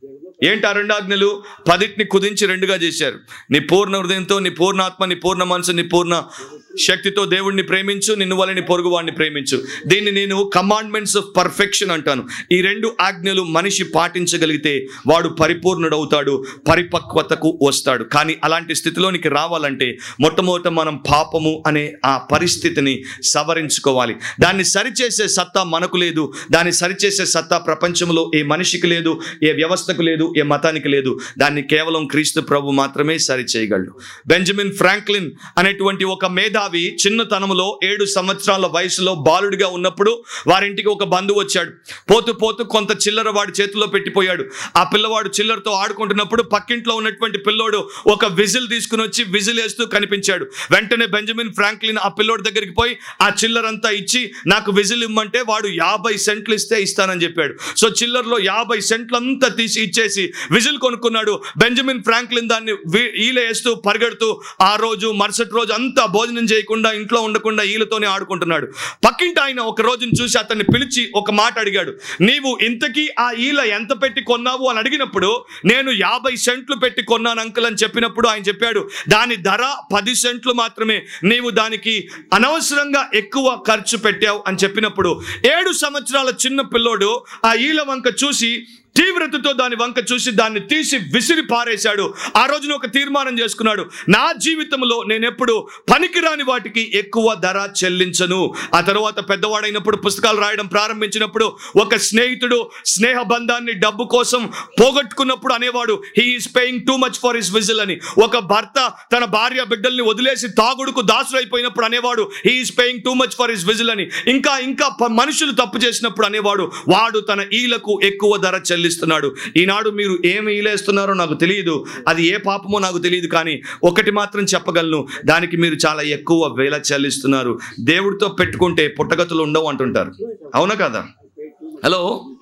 ఏంటి ఆ రెండు ఆజ్ఞలు పదిటిని కుదించి రెండుగా చేశారు నీ పూర్ణ హృదయంతో నీ పూర్ణ ఆత్మ నీ పూర్ణ మనసు నీ పూర్ణ శక్తితో దేవుడిని ప్రేమించు నిన్ను వల్ల నీ పొరుగు వాడిని ప్రేమించు దీన్ని నేను కమాండ్మెంట్స్ ఆఫ్ పర్ఫెక్షన్ అంటాను ఈ రెండు ఆజ్ఞలు మనిషి పాటించగలిగితే వాడు పరిపూర్ణుడవుతాడు పరిపక్వతకు వస్తాడు కానీ అలాంటి స్థితిలోనికి రావాలంటే మొట్టమొదట మనం పాపము అనే ఆ పరిస్థితిని సవరించుకోవాలి దాన్ని సరిచేసే సత్తా మనకు లేదు దాన్ని సరిచేసే సత్తా ప్రపంచంలో ఏ మనిషికి లేదు ఏ వ్యవస్థకు లేదు ఏ మతానికి లేదు దాన్ని కేవలం క్రీస్తు ప్రభు మాత్రమే సరి చేయగలడు బెంజమిన్ ఫ్రాంక్లిన్ అనేటువంటి ఒక మేధావి చిన్నతనంలో ఏడు సంవత్సరాల వయసులో బాలుడిగా ఉన్నప్పుడు వారింటికి ఒక బంధువు వచ్చాడు పోతూ పోతూ కొంత చిల్లర వాడి చేతిలో పెట్టిపోయాడు ఆ పిల్లవాడు చిల్లరతో ఆడుకుంటున్నప్పుడు పక్కింట్లో ఉన్నటువంటి పిల్లోడు ఒక విజిల్ తీసుకుని వచ్చి విజిల్ వేస్తూ కనిపించాడు వెంటనే బెంజమిన్ ఫ్రాంక్లిన్ ఆ పిల్లోడి దగ్గరికి పోయి ఆ చిల్లరంతా ఇచ్చి నాకు విజిల్ ఇమ్మంటే వాడు యాభై సెంట్లు ఇస్తే ఇస్తానని చెప్పాడు సో చిల్లర్లో యాభై సెంట్లంతా తీసి ఇచ్చేసి విజిల్ కొనుక్కున్నాడు బెంజమిన్ ఫ్రాంక్లిన్ దాన్ని వి- ఈల వేస్తూ పరిగెడుతూ ఆ రోజు మరుసటి రోజు అంతా భోజనం చేయకుండా ఇంట్లో ఉండకుండా ఈలతోనే ఆడుకుంటున్నాడు పక్కింటి ఆయన ఒక రోజుని చూసి అతన్ని పిలిచి ఒక మాట అడిగాడు నీవు ఇంతకీ ఆ ఈల ఎంత పెట్టి కొన్నావు అని అడిగినప్పుడు నేను యాభై సెంట్లు పెట్టి కొన్నాను అంకుల్ అని చెప్పినప్పుడు ఆయన చెప్పాడు దాని ధర పది సెంట్లు మాత్రమే నీవు దానికి అనవసరంగా ఎక్కువ ఖర్చు పెట్టావు అని చెప్పినప్పుడు ఏడు సంవత్సరాల చిన్న పిల్లోడు ఆ ఈల వంక చూసి తీవ్రతతో దాని వంక చూసి దాన్ని తీసి విసిరి పారేశాడు ఆ రోజున ఒక తీర్మానం చేసుకున్నాడు నా జీవితంలో నేను ఎప్పుడు పనికిరాని వాటికి ఎక్కువ ధర చెల్లించను ఆ తర్వాత పెద్దవాడైనప్పుడు పుస్తకాలు రాయడం ప్రారంభించినప్పుడు ఒక స్నేహితుడు స్నేహ బంధాన్ని డబ్బు కోసం పోగొట్టుకున్నప్పుడు అనేవాడు he is paying too much for his whistle అని ఒక భర్త తన భార్య బిడ్డల్ని వదిలేసి తాగుడుకు దాసుడైపోయినప్పుడు అనేవాడు he is paying too much for his whistle అని ఇంకా ఇంకా ప- మనుషులు తప్పు చేసినప్పుడు అనేవాడు వాడు తన ఈలకు ఎక్కువ ధర చెల్లిస్తున్నాడు ఈనాడు మీరు ఏమి ఈలేస్తున్నారో నాకు తెలియదు అది ఏ పాపమో నాకు తెలియదు కానీ ఒకటి మాత్రం చెప్పగలను దానికి మీరు చాలా ఎక్కువ వేల చెల్లిస్తున్నారు దేవుడితో పెట్టుకుంటే పుట్టగతులు ఉండవు అంటుంటారు అవునా కదా హలో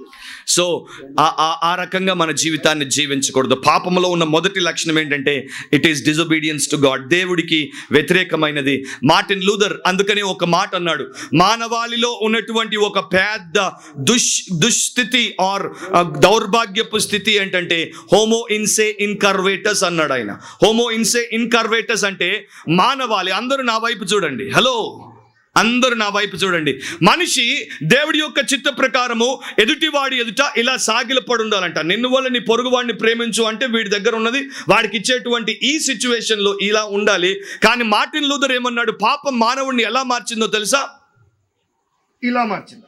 సో ఆ- ఆ- ఆ రకంగా మన జీవితాన్ని జీవించకూడదు పాపంలో ఉన్న మొదటి లక్షణం ఏంటంటే it is disobedience to God దేవుడికి వ్యతిరేకమైనది మార్టిన్ లూథర్ అందుకని ఒక మాట అన్నాడు మానవాళిలో ఉన్నటువంటి ఒక పెద్ద దుష్ దుస్థితి ఆర్ దౌర్భాగ్యపు స్థితి ఏంటంటే హోమో ఇన్సే ఇన్కర్వేటస్ అన్నాడు ఆయన హోమో ఇన్సే ఇన్కర్వేటస్ అంటే మానవాళి అందరూ నా వైపు చూడండి హలో అందరూ నా వైపు చూడండి మనిషి దేవుడి యొక్క చిత్త ప్రకారము ఎదుటివాడి ఎదుట ఇలా సాగిలపడి ఉండాలంట నిన్ను వల్ల నీ పొరుగువాడిని ప్రేమించు అంటే వీడి దగ్గర ఉన్నది వాడికి ఇచ్చేటువంటి ఈ సిచ్యువేషన్ లో ఇలా ఉండాలి కానీ మార్టిన్ లూథర్ ఏమన్నాడు పాపం మానవుడిని ఎలా మార్చిందో తెలుసా ఇలా మార్చింది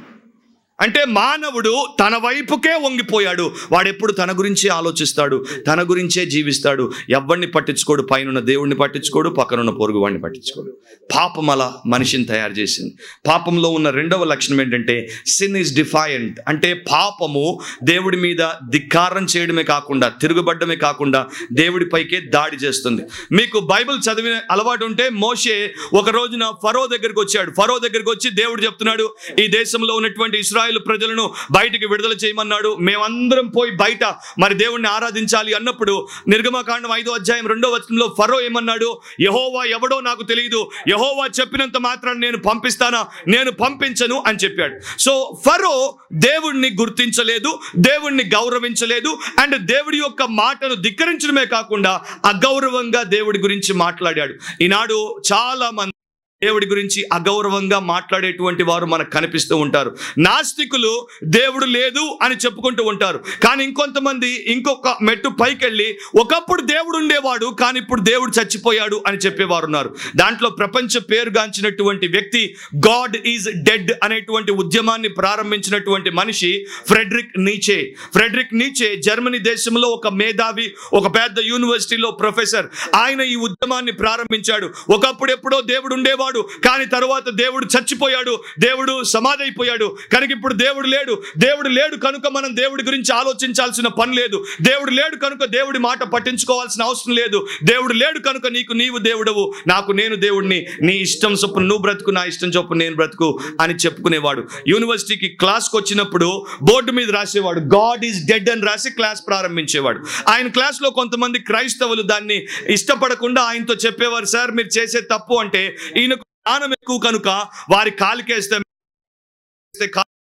అంటే మానవుడు తన వైపుకే వంగిపోయాడు వాడెప్పుడు తన గురించే ఆలోచిస్తాడు తన గురించే జీవిస్తాడు ఎవరిని పట్టించుకోడు పైన దేవుడిని పట్టించుకోడు పక్కనున్న పొరుగు వాడిని పట్టించుకోడు పాపం అలా మనిషిని తయారు చేసింది పాపంలో ఉన్న రెండవ లక్షణం ఏంటంటే సిన్ ఇస్ డిఫాయంట్ అంటే పాపము దేవుడి మీద ధిక్కారం చేయడమే కాకుండా తిరుగుబడ్డమే కాకుండా దేవుడిపైకే దాడి చేస్తుంది మీకు బైబిల్ చదివిన అలవాటు ఉంటే మోషే ఒక రోజున ఫరో దగ్గరికి వచ్చాడు ఫరో దగ్గరికి వచ్చి దేవుడు చెప్తున్నాడు ఈ దేశంలో ఉన్నటువంటి ఇస్రాయేల్ ప్రజలను బయటికి విడుదల చేయమన్నాడు మేమందరం పోయి బయట మరి దేవుణ్ణి ఆరాధించాలి అన్నప్పుడు నిర్గమకాండం ఐదో అధ్యాయం రెండో వచనంలో ఫరో ఏమన్నాడు యహోవా ఎవడో నాకు తెలియదు యహోవా చెప్పినంత మాత్రం నేను పంపిస్తానా నేను పంపించను అని చెప్పాడు సో ఫరో దేవుణ్ణి గుర్తించలేదు దేవుణ్ణి గౌరవించలేదు అండ్ దేవుడి యొక్క మాటను ధిక్కరించడమే కాకుండా అగౌరవంగా దేవుడి గురించి మాట్లాడాడు ఈనాడు చాలా మంది దేవుడి గురించి అగౌరవంగా మాట్లాడేటువంటి వారు మనకు కనిపిస్తూ ఉంటారు నాస్తికులు దేవుడు లేదు అని చెప్పుకుంటూ ఉంటారు కానీ ఇంకొంతమంది ఇంకొక మెట్టు పైకెళ్ళి ఒకప్పుడు దేవుడు ఉండేవాడు కానీ ఇప్పుడు దేవుడు చచ్చిపోయాడు అని చెప్పేవారు ఉన్నారు దాంట్లో ప్రపంచ పేరుగాంచినటువంటి వ్యక్తి గాడ్ ఈజ్ డెడ్ అనేటువంటి ఉద్యమాన్ని ప్రారంభించినటువంటి మనిషి Friedrich Nietzsche Friedrich Nietzsche Germany దేశంలో ఒక మేధావి ఒక పెద్ద యూనివర్సిటీలో ప్రొఫెసర్ ఆయన ఈ ఉద్యమాన్ని ప్రారంభించాడు ఒకప్పుడు ఎప్పుడో దేవుడు ఉండేవాడు కానీ తరువాత దేవుడు చచ్చిపోయాడు దేవుడు సమాధి అయిపోయాడు కనుక ఇప్పుడు దేవుడు లేడు దేవుడు లేడు కనుక మనం దేవుడి గురించి ఆలోచించాల్సిన పని లేదు దేవుడు లేడు కనుక దేవుడి మాట పట్టించుకోవాల్సిన అవసరం లేదు దేవుడు లేడు కనుక నీకు నీవు దేవుడవు నాకు నేను దేవుడిని నీ ఇష్టం చొప్పున నువ్వు బ్రతుకు నా ఇష్టం చొప్పున నేను బ్రతుకు అని చెప్పుకునేవాడు యూనివర్సిటీకి క్లాస్కి వచ్చినప్పుడు బోర్డు మీద రాసేవాడు గాడ్ ఈజ్ డెడ్ అని రాసి క్లాస్ ప్రారంభించేవాడు ఆయన క్లాస్లో కొంతమంది క్రైస్తవులు దాన్ని ఇష్టపడకుండా ఆయనతో చెప్పేవారు సార్ మీరు చేసే తప్పు అంటే ఈయనకు జ్ఞానం ఎక్కువ కనుక వారి కాలికేస్తే కాలికేస్తే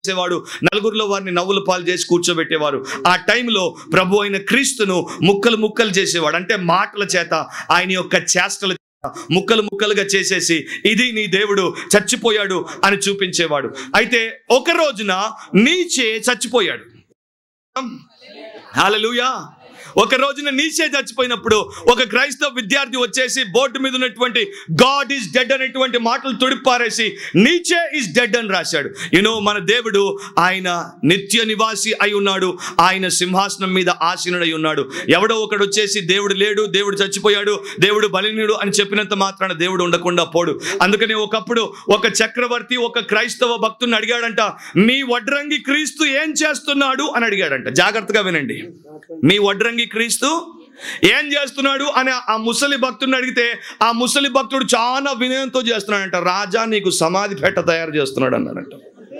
చేసేవాడు నలుగురిలో వారిని నవ్వుల పాలు చేసి కూర్చోబెట్టేవారు ఆ టైంలో ప్రభు అయిన క్రీస్తును ముక్కలు ముక్కలు చేసేవాడు అంటే మాటల చేత ఆయన యొక్క చేష్టల చేత ముక్కలు ముక్కలుగా చేసేసి ఇది నీ దేవుడు చచ్చిపోయాడు అని చూపించేవాడు అయితే ఒక రోజున నీచే చచ్చిపోయాడు హల్లెలూయా ఒక రోజున నీచే చచ్చిపోయినప్పుడు ఒక క్రైస్తవ విద్యార్థి వచ్చేసి బోర్డు మీద ఉన్నటువంటి గాడ్ ఈజ్ డెడ్ అనేటువంటి మాటలు తుడిపారేసి నీచే ఈజ్ డెడ్ అని రాశాడు యూనో మన దేవుడు ఆయన నిత్య నివాసి అయి ఉన్నాడు ఆయన సింహాసనం మీద ఆసీనుడై ఉన్నాడు ఎవడో ఒకడు వచ్చేసి దేవుడు లేడు దేవుడు చచ్చిపోయాడు దేవుడు బలినీయుడు అని చెప్పినంత మాత్రాన దేవుడు ఉండకుండా పోడు అందుకని ఒకప్పుడు ఒక చక్రవర్తి ఒక క్రైస్తవ భక్తుని అడిగాడంట మీ వడ్రంగి క్రీస్తు ఏం చేస్తున్నాడు అని అడిగాడంట జాగ్రత్తగా వినండి మీ వడ్రంగి క్రీస్తు ఏం చేస్తున్నాడు అని ఆ ముసలి భక్తుడిని అడిగితే ఆ ముసలి భక్తుడు చాలా వినయంతో చేస్తున్నాడంట రాజా నీకు సమాధి పెట్ట తయారు చేస్తున్నాడు అన్నాడంట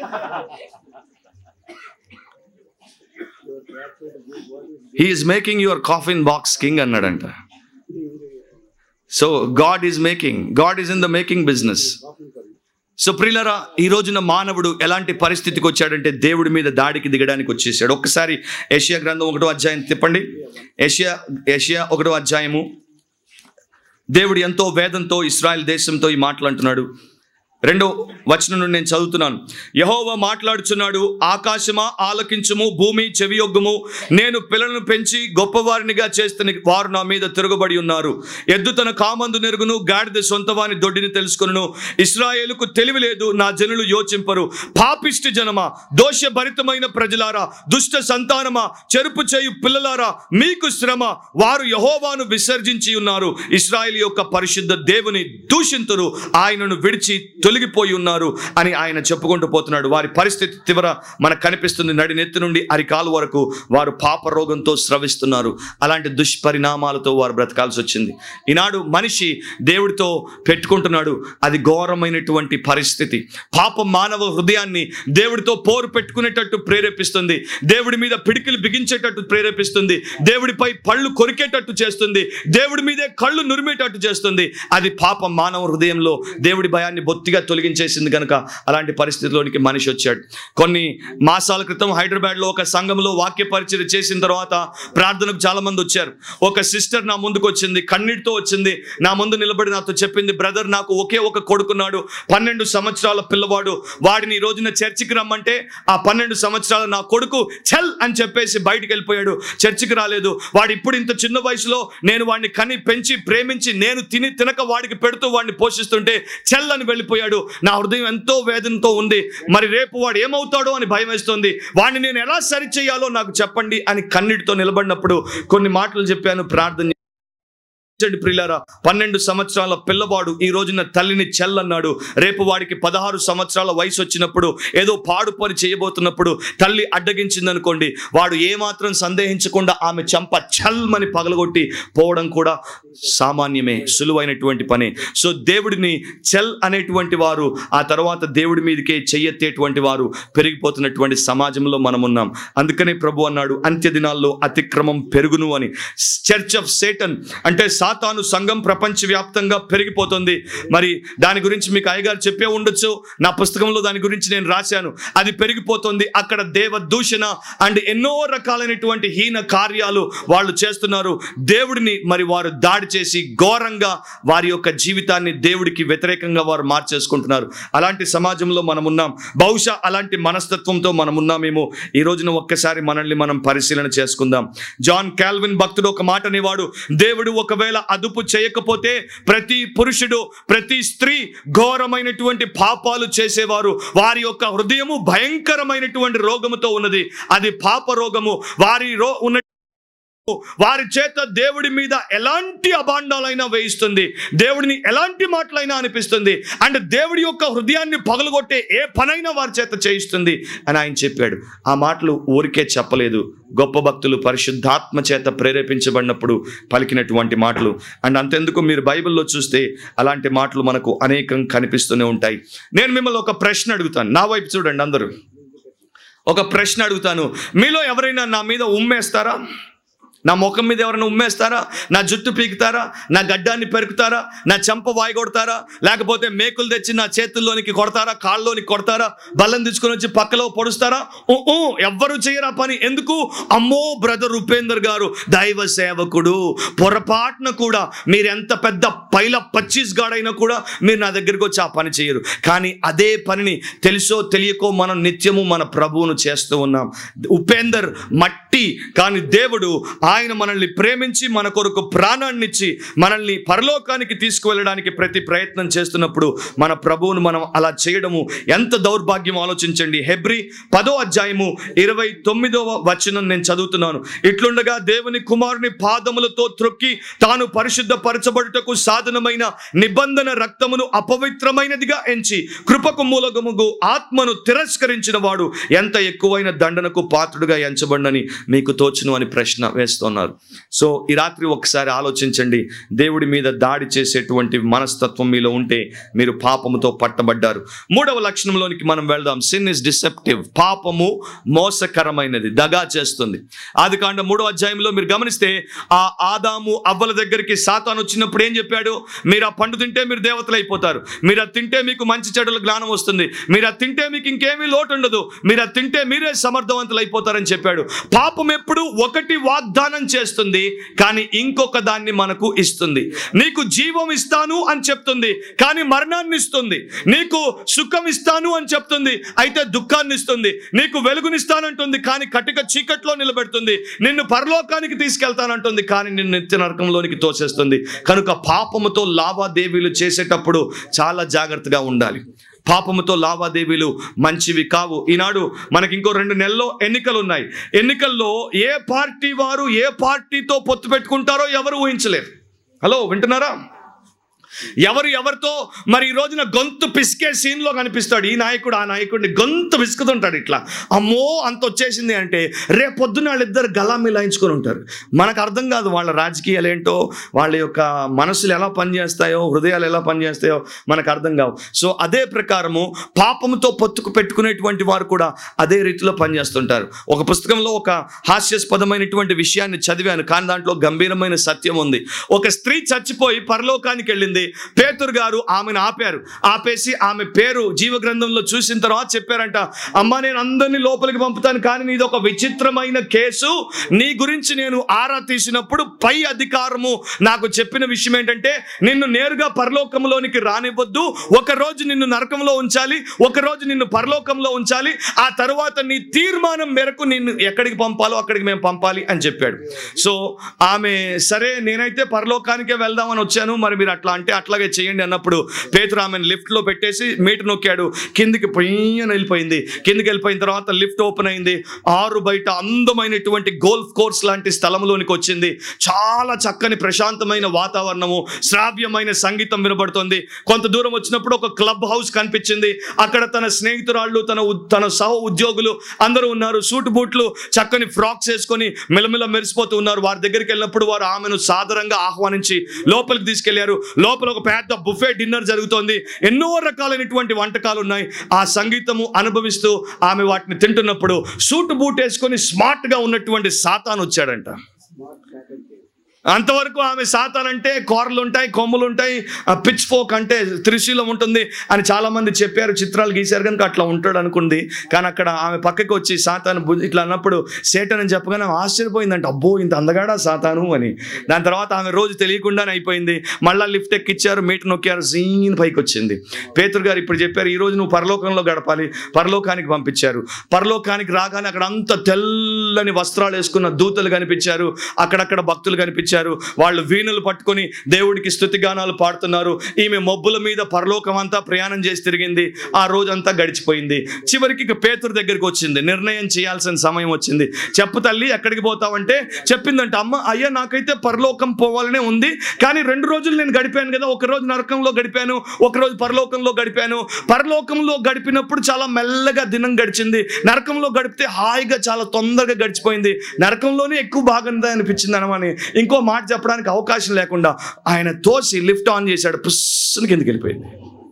he is making your coffin box king అన్నాడంట so God is making God is in the making business so ప్రిలరా ఈ రోజున మానవుడు ఎలాంటి పరిస్థితికి వచ్చాడంటే దేవుడి మీద దాడికి దిగడానికి వచ్చేసాడు ఒక్కసారి ఏషియా గ్రంథం ఒకటో అధ్యాయం తిప్పండి ఏషియా ఏషియా ఒకటో అధ్యాయము దేవుడు ఎంతో వేదంతో ఇస్రాయల్ దేశంతో ఈ మాటలు అంటున్నాడు రెండో వచనం నుండి నేను చదువుతున్నాను యహోవా మాట్లాడుచున్నాడు ఆకాశమా ఆలకించుము భూమి చెవియొగ్గుము నేను పిల్లలను పెంచి గొప్పవారినిగా చేస్తున్న వారు నా మీద తిరగబడి ఉన్నారు ఎద్దు తన కామందు నెరుగును గాడిద సొంతవాని దొడ్డిని తెలుసుకును ఇస్రాయేలుకు తెలివి లేదు నా జనులు యోచింపరు పాపిష్టి జనమా దోషభరితమైన ప్రజలారా దుష్ట సంతానమా చెరుపు చేయు పిల్లలారా మీకు శ్రమ వారు యహోవాను విసర్జించి ఉన్నారు ఇస్రాయేల్ యొక్క పరిశుద్ధ దేవుని దూషింతురు ఆయనను విడిచి తొలగిపోయి ఉన్నారు అని ఆయన చెప్పుకుంటూ పోతున్నాడు వారి పరిస్థితి తీవ్ర మనకు కనిపిస్తుంది నడినెత్తి నుండి అరికాలు వరకు వారు పాప రోగంతో స్రవిస్తున్నారు అలాంటి దుష్పరిణామాలతో వారు బ్రతకాల్సి వచ్చింది ఈనాడు మనిషి దేవుడితో పెట్టుకుంటున్నాడు అది ఘోరమైనటువంటి పరిస్థితి పాపం మానవ హృదయాన్ని దేవుడితో పోరు పెట్టుకునేటట్టు ప్రేరేపిస్తుంది దేవుడి మీద పిడికిలు బిగించేటట్టు ప్రేరేపిస్తుంది దేవుడిపై పళ్ళు కొరికేటట్టు చేస్తుంది దేవుడి మీదే కళ్ళు నురిమేటట్టు చేస్తుంది అది పాపం మానవ హృదయంలో దేవుడి భయాన్ని బొత్తిగా తొలగించేసింది కనుక అలాంటి పరిస్థితిలోనికి మనిషి వచ్చాడు కొన్ని మాసాల క్రితం హైదరాబాద్లో ఒక సంఘంలో వాక్య పరిచయం చేసిన తర్వాత ప్రార్థనకు చాలా మంది వచ్చారు ఒక సిస్టర్ నా ముందుకు వచ్చింది కన్నీటితో వచ్చింది నా ముందు నిలబడి నాతో చెప్పింది బ్రదర్ నాకు ఒకే ఒక కొడుకున్నాడు పన్నెండు సంవత్సరాల పిల్లవాడు వాడిని ఈ రోజున చర్చికి రమ్మంటే ఆ పన్నెండు సంవత్సరాల నా కొడుకు చల్ అని చెప్పేసి బయటికి వెళ్ళిపోయాడు చర్చికి రాలేదు వాడు ఇప్పుడు ఇంత చిన్న వయసులో నేను వాడిని కని పెంచి ప్రేమించి నేను తిని తినక వాడికి పెడుతూ వాడిని పోషిస్తుంటే చెల్ అని వెళ్ళిపోయాడు నా హృదయం ఎంతో వేదనతో ఉంది మరి రేపు వాడు ఏమవుతాడో అని భయం వేస్తుంది వాడిని నేను ఎలా సరి చేయాలో నాకు చెప్పండి అని కన్నీటితో నిలబడినప్పుడు కొన్ని మాటలు చెప్పాను ప్రార్థన చూడండి ప్రియులారా పన్నెండు సంవత్సరాల పిల్లవాడు ఈ రోజున తల్లిని చెల్లన్నాడు రేపు వాడికి పదహారు సంవత్సరాల వయసు వచ్చినప్పుడు ఏదో పాడు పని చేయబోతున్నప్పుడు తల్లి అడ్డగించింది అనుకోండి వాడు ఏమాత్రం సందేహించకుండా ఆమె చంప చల్మని పగలగొట్టి పోవడం కూడా సామాన్యమే సులువైనటువంటి పని సో దేవుడిని చెల్ అనేటువంటి వారు ఆ తర్వాత దేవుడి మీదకే చెయ్యెత్తేటువంటి వారు పెరిగిపోతున్నటువంటి సమాజంలో మనం ఉన్నాం అందుకనే ప్రభు అన్నాడు అంత్య దినాల్లో అతిక్రమం పెరుగును అని చర్చ్ ఆఫ్ సేటన్ అంటే సాతాను సంఘం ప్రపంచవ్యాప్తంగా పెరిగిపోతుంది మరి దాని గురించి మీకు అయ్యగారు చెప్పే ఉండొచ్చు నా పుస్తకంలో దాని గురించి నేను రాశాను అది పెరిగిపోతుంది అక్కడ దేవ దూషణ అండ్ ఎన్నో రకాలైనటువంటి హీన కార్యాలు వాళ్ళు చేస్తున్నారు దేవుడిని మరి వారు దాడి చేసి ఘోరంగా వారి యొక్క జీవితాన్ని దేవుడికి వ్యతిరేకంగా వారు మార్చేసుకుంటున్నారు అలాంటి సమాజంలో మనం ఉన్నాం బహుశా అలాంటి మనస్తత్వంతో మనం ఉన్నామేమో ఈ రోజున ఒక్కసారి మనల్ని మనం పరిశీలన చేసుకుందాం జాన్ కాల్విన్ భక్తుడు ఒక మాట అనేవాడు దేవుడు ఒకవేళ అదుపు చేయకపోతే ప్రతి పురుషుడు ప్రతి స్త్రీ ఘోరమైనటువంటి పాపాలు చేసేవారు వారి యొక్క హృదయము భయంకరమైనటువంటి రోగముతో ఉన్నది అది పాప రోగము వారి రో ఉన్న వారి చేత దేవుడి మీద ఎలాంటి అభాండాలైనా వేయిస్తుంది దేవుడిని ఎలాంటి మాటలైనా అనిపిస్తుంది అండ్ దేవుడి యొక్క హృదయాన్ని పగలగొట్టే ఏ పనైనా వారి చేత చేయిస్తుంది అని ఆయన చెప్పాడు ఆ మాటలు ఊరికే చెప్పలేదు గొప్ప భక్తులు పరిశుద్ధాత్మ చేత ప్రేరేపించబడినప్పుడు పలికినటువంటి మాటలు అండ్ అంతెందుకు మీరు బైబిల్లో చూస్తే అలాంటి మాటలు మనకు అనేకం కనిపిస్తూనే ఉంటాయి నేను మిమ్మల్ని ఒక ప్రశ్న అడుగుతాను నా వైపు చూడండి అందరూ ఒక ప్రశ్న అడుగుతాను మీలో ఎవరైనా నా మీద ఉమ్మేస్తారా నా ముఖం మీద ఎవరైనా ఉమ్మేస్తారా నా జుట్టు పీకుతారా నా గడ్డాన్ని పెరుకుతారా నా చెంప వాయిగొడతారా లేకపోతే మేకులు తెచ్చి నా చేతుల్లోనికి కొడతారా కాళ్ళలోనికి కొడతారా బల్లం తీసుకొని వచ్చి పక్కలో పొడుస్తారా ఊ, ఊ, ఎవ్వరు చేయరా పని ఎందుకు అమ్మో బ్రదర్ ఉపేందర్ గారు దైవ సేవకుడు పొరపాటున కూడా మీరు ఎంత పెద్ద పైల పచ్చీస్ గాడైనా కూడా మీరు నా దగ్గరికి వచ్చి ఆ పని చేయరు కానీ అదే పనిని తెలుసో తెలియకో మనం నిత్యము మన ప్రభువును చేస్తూ ఉన్నాం ఉపేందర్ మట్టి కానీ దేవుడు ఆయన మనల్ని ప్రేమించి మన కొరకు ప్రాణాన్ని ఇచ్చి మనల్ని పరలోకానికి తీసుకువెళ్ళడానికి ప్రతి ప్రయత్నం చేస్తున్నప్పుడు మన ప్రభువును మనం అలా చేయడము ఎంత దౌర్భాగ్యం ఆలోచించండి హెబ్రి పదో అధ్యాయము ఇరవై తొమ్మిదవ వచనం నేను చదువుతున్నాను ఇట్లుండగా దేవుని కుమారుని పాదములతో త్రొక్కి తాను పరిశుద్ధపరచబడుటకు సాధనమైన నిబంధన రక్తమును అపవిత్రమైనదిగా ఎంచి కృపకు మూలగముగు ఆత్మను తిరస్కరించిన వాడు ఎంత ఎక్కువైన దండనకు పాత్రుడుగా ఎంచబడినని మీకు తోచును అని ప్రశ్న వేస్తున్నారు సో ఈ రాత్రి ఒకసారి ఆలోచించండి దేవుడి మీద దాడి చేసేటువంటి మనస్తత్వం మీలో ఉంటే మీరు పాపముతో పట్టబడ్డారు మూడవ లక్షణంలోనికి మనం వెళ్దాం సిన్ ఇస్ డిసెప్టివ్ పాపము మోసకరమైనది దగా చేస్తుంది ఆది కాండ మూడవ అధ్యాయంలో మీరు గమనిస్తే ఆ ఆదాము అవ్వల దగ్గరికి సాతాను వచ్చినప్పుడు ఏం చెప్పాడు మీరు ఆ పండు తింటే మీరు దేవతలు అయిపోతారు మీరు అది తింటే మీకు మంచి చెడుల జ్ఞానం వస్తుంది మీరు అది తింటే మీకు ఇంకేమీ లోటు ఉండదు మీరు అది తింటే మీరే సమర్థవంతులు అయిపోతారని చెప్పాడు పాపం ఎప్పుడు ఒకటి వాగ్దానం చేస్తుంది కానీ ఇంకొక దాన్ని మనకు ఇస్తుంది నీకు జీవం ఇస్తాను అని చెప్తుంది కానీ మరణాన్ని ఇస్తుంది నీకు సుఖం ఇస్తాను అని చెప్తుంది అయితే దుఃఖాన్ని ఇస్తుంది నీకు వెలుగునిస్తానంటుంది కానీ కటిక చీకట్లో నిలబెడుతుంది నిన్ను పరలోకానికి తీసుకెళ్తానంటుంది కానీ నిన్ను నిత్య నరకంలోనికి తోసేస్తుంది కనుక పాపముతో లావాదేవీలు చేసేటప్పుడు చాలా జాగ్రత్తగా ఉండాలి పాపముతో లావాదేవీలు మంచివి కావు ఈనాడు మనకి ఇంకో రెండు నెలల్లో ఎన్నికలు ఉన్నాయి ఎన్నికల్లో ఏ పార్టీ వారు ఏ పార్టీతో పొత్తు పెట్టుకుంటారో ఎవరు ఊహించలేరు హలో వింటున్నారా ఎవరు ఎవరితో మరి ఈ రోజున గొంతు పిసికే సీన్లో కనిపిస్తాడు ఈ నాయకుడు ఆ నాయకుడిని గొంతు పిసుకుతుంటాడు ఇట్లా అమ్మో అంత వచ్చేసింది అంటే రేపు పొద్దున్న వాళ్ళిద్దరు గలా మిలాయించుకొని ఉంటారు మనకు అర్థం కాదు వాళ్ళ రాజకీయాలు ఏంటో వాళ్ళ యొక్క మనసులు ఎలా పనిచేస్తాయో హృదయాలు ఎలా పనిచేస్తాయో మనకు అర్థం కావు సో అదే ప్రకారము పాపముతో పొత్తుకు పెట్టుకునేటువంటి వారు కూడా అదే రీతిలో పనిచేస్తుంటారు ఒక పుస్తకంలో ఒక హాస్యాస్పదమైనటువంటి విషయాన్ని చదివాను కానీ దాంట్లో గంభీరమైన సత్యం ఉంది ఒక స్త్రీ చచ్చిపోయి పరలోకానికి వెళ్ళింది పేతురు గారు ఆమెను ఆపారు ఆపేసి ఆమె పేరు జీవ గ్రంథంలో చూసిన తర్వాత చెప్పారంట అమ్మ నేను అందరినీ లోపలికి పంపుతాను కానీ నీది ఒక విచిత్రమైన కేసు నీ గురించి నేను ఆరా తీసినప్పుడు పై అధికారము నాకు చెప్పిన విషయం ఏంటంటే నిన్ను నేరుగా పరలోకంలోనికి రానివ్వద్దు ఒక రోజు నిన్ను నరకంలో ఉంచాలి ఒక రోజు నిన్ను పరలోకంలో ఉంచాలి ఆ తరువాత నీ తీర్మానం మేరకు నిన్ను ఎక్కడికి పంపాలో అక్కడికి మేము పంపాలి అని చెప్పాడు సో ఆమె సరే నేనైతే పరలోకానికే వెళ్దామని వచ్చాను మరి మీరు అట్లా అంటే అట్లాగే చేయండి అన్నప్పుడు పేతురు ఆమెను లిఫ్ట్లో పెట్టేసి మీటర్ నొక్కాడు కిందికి పొయ్యని వెళ్ళిపోయింది కిందికి వెళ్ళిపోయిన తర్వాత లిఫ్ట్ ఓపెన్ అయింది ఆరు బయట అందమైనటువంటి గోల్ఫ్ కోర్స్ లాంటి స్థలంలోనికి వచ్చింది చాలా చక్కని ప్రశాంతమైన వాతావరణము శ్రావ్యమైన సంగీతం వినబడుతుంది కొంత దూరం వచ్చినప్పుడు ఒక క్లబ్ హౌస్ కనిపించింది అక్కడ తన స్నేహితురాళ్ళు తన ఉ- తన సహ ఉద్యోగులు అందరూ ఉన్నారు సూట్ బూట్లు చక్కని ఫ్రాక్స్ వేసుకొని మెలమెల మెరిసిపోతూ ఉన్నారు వారి దగ్గరికి వెళ్ళినప్పుడు వారు ఆమెను సాదరంగా ఆహ్వానించి లోపలికి తీసుకెళ్లారు లోపల ఒక పెద్ద బుఫే డిన్నర్ జరుగుతోంది ఎన్నో రకాలైనటువంటి వంటకాలు ఉన్నాయి ఆ సంగీతము అనుభవిస్తూ ఆమె వాటిని తింటున్నప్పుడు సూట్ బూట్ వేసుకొని స్మార్ట్ గా ఉన్నటువంటి సాతాన్ వచ్చాడంట అంతవరకు ఆమె సాతాన్ అంటే కూరలు ఉంటాయి కొమ్ములు ఉంటాయి పిచ్ ఫోక్ అంటే త్రిశూలం ఉంటుంది అని చాలా మంది చెప్పారు చిత్రాలు గీశారు కనుక అట్లా ఉంటాడు అనుకుంది కానీ అక్కడ ఆమె పక్కకి వచ్చి సాతాను బు- ఇట్లా అన్నప్పుడు సేటన్ అని చెప్పగానే ఆమె ఆశ్చర్యపోయిందంట అబ్బో ఇంత అందగాడా సాతాను అని దాని తర్వాత ఆమె రోజు తెలియకుండానే అయిపోయింది మళ్ళా లిఫ్ట్ ఎక్కిచ్చారు మీటర్ నొక్కారు సీన్ పైకి వచ్చింది పేతురు గారు ఇప్పుడు చెప్పారు ఈ రోజు నువ్వు పరలోకంలో గడపాలి పరలోకానికి పంపించారు పరలోకానికి రాగానే అక్కడ అంత తెల్లని వస్త్రాలు వేసుకున్న దూతలు కనిపించారు అక్కడక్కడ భక్తులు కనిపించారు వాళ్ళు వీణులు పట్టుకొని దేవుడికి స్థుతి గానాలు పాడుతున్నారు ఈమె మబ్బుల మీద పరలోకం అంతా ప్రయాణం చేసి తిరిగింది ఆ రోజంతా గడిచిపోయింది చివరికి ఇక పేతురు దగ్గరికి వచ్చింది నిర్ణయం చేయాల్సిన సమయం వచ్చింది చెప్పు తల్లి ఎక్కడికి పోతావంటే చెప్పిందంట అమ్మ అయ్యా నాకైతే పరలోకం పోవాలనే ఉంది కానీ రెండు రోజులు నేను గడిపాను కదా ఒక రోజు నరకంలో గడిపాను ఒక రోజు పరలోకంలో గడిపాను పరలోకంలో గడిపినప్పుడు చాలా మెల్లగా దినం గడిచింది నరకంలో గడిపితే హాయిగా చాలా తొందరగా గడిచిపోయింది నరకంలోనే ఎక్కువ బాగుందా అనిపించింది అనమని ఇంకో మాట చెప్పడానికి అవకాశం లేకుండా ఆయన తోసి లిఫ్ట్ ఆన్ చేశాడు పుస్సుని కిందకి వెళ్ళిపోయింది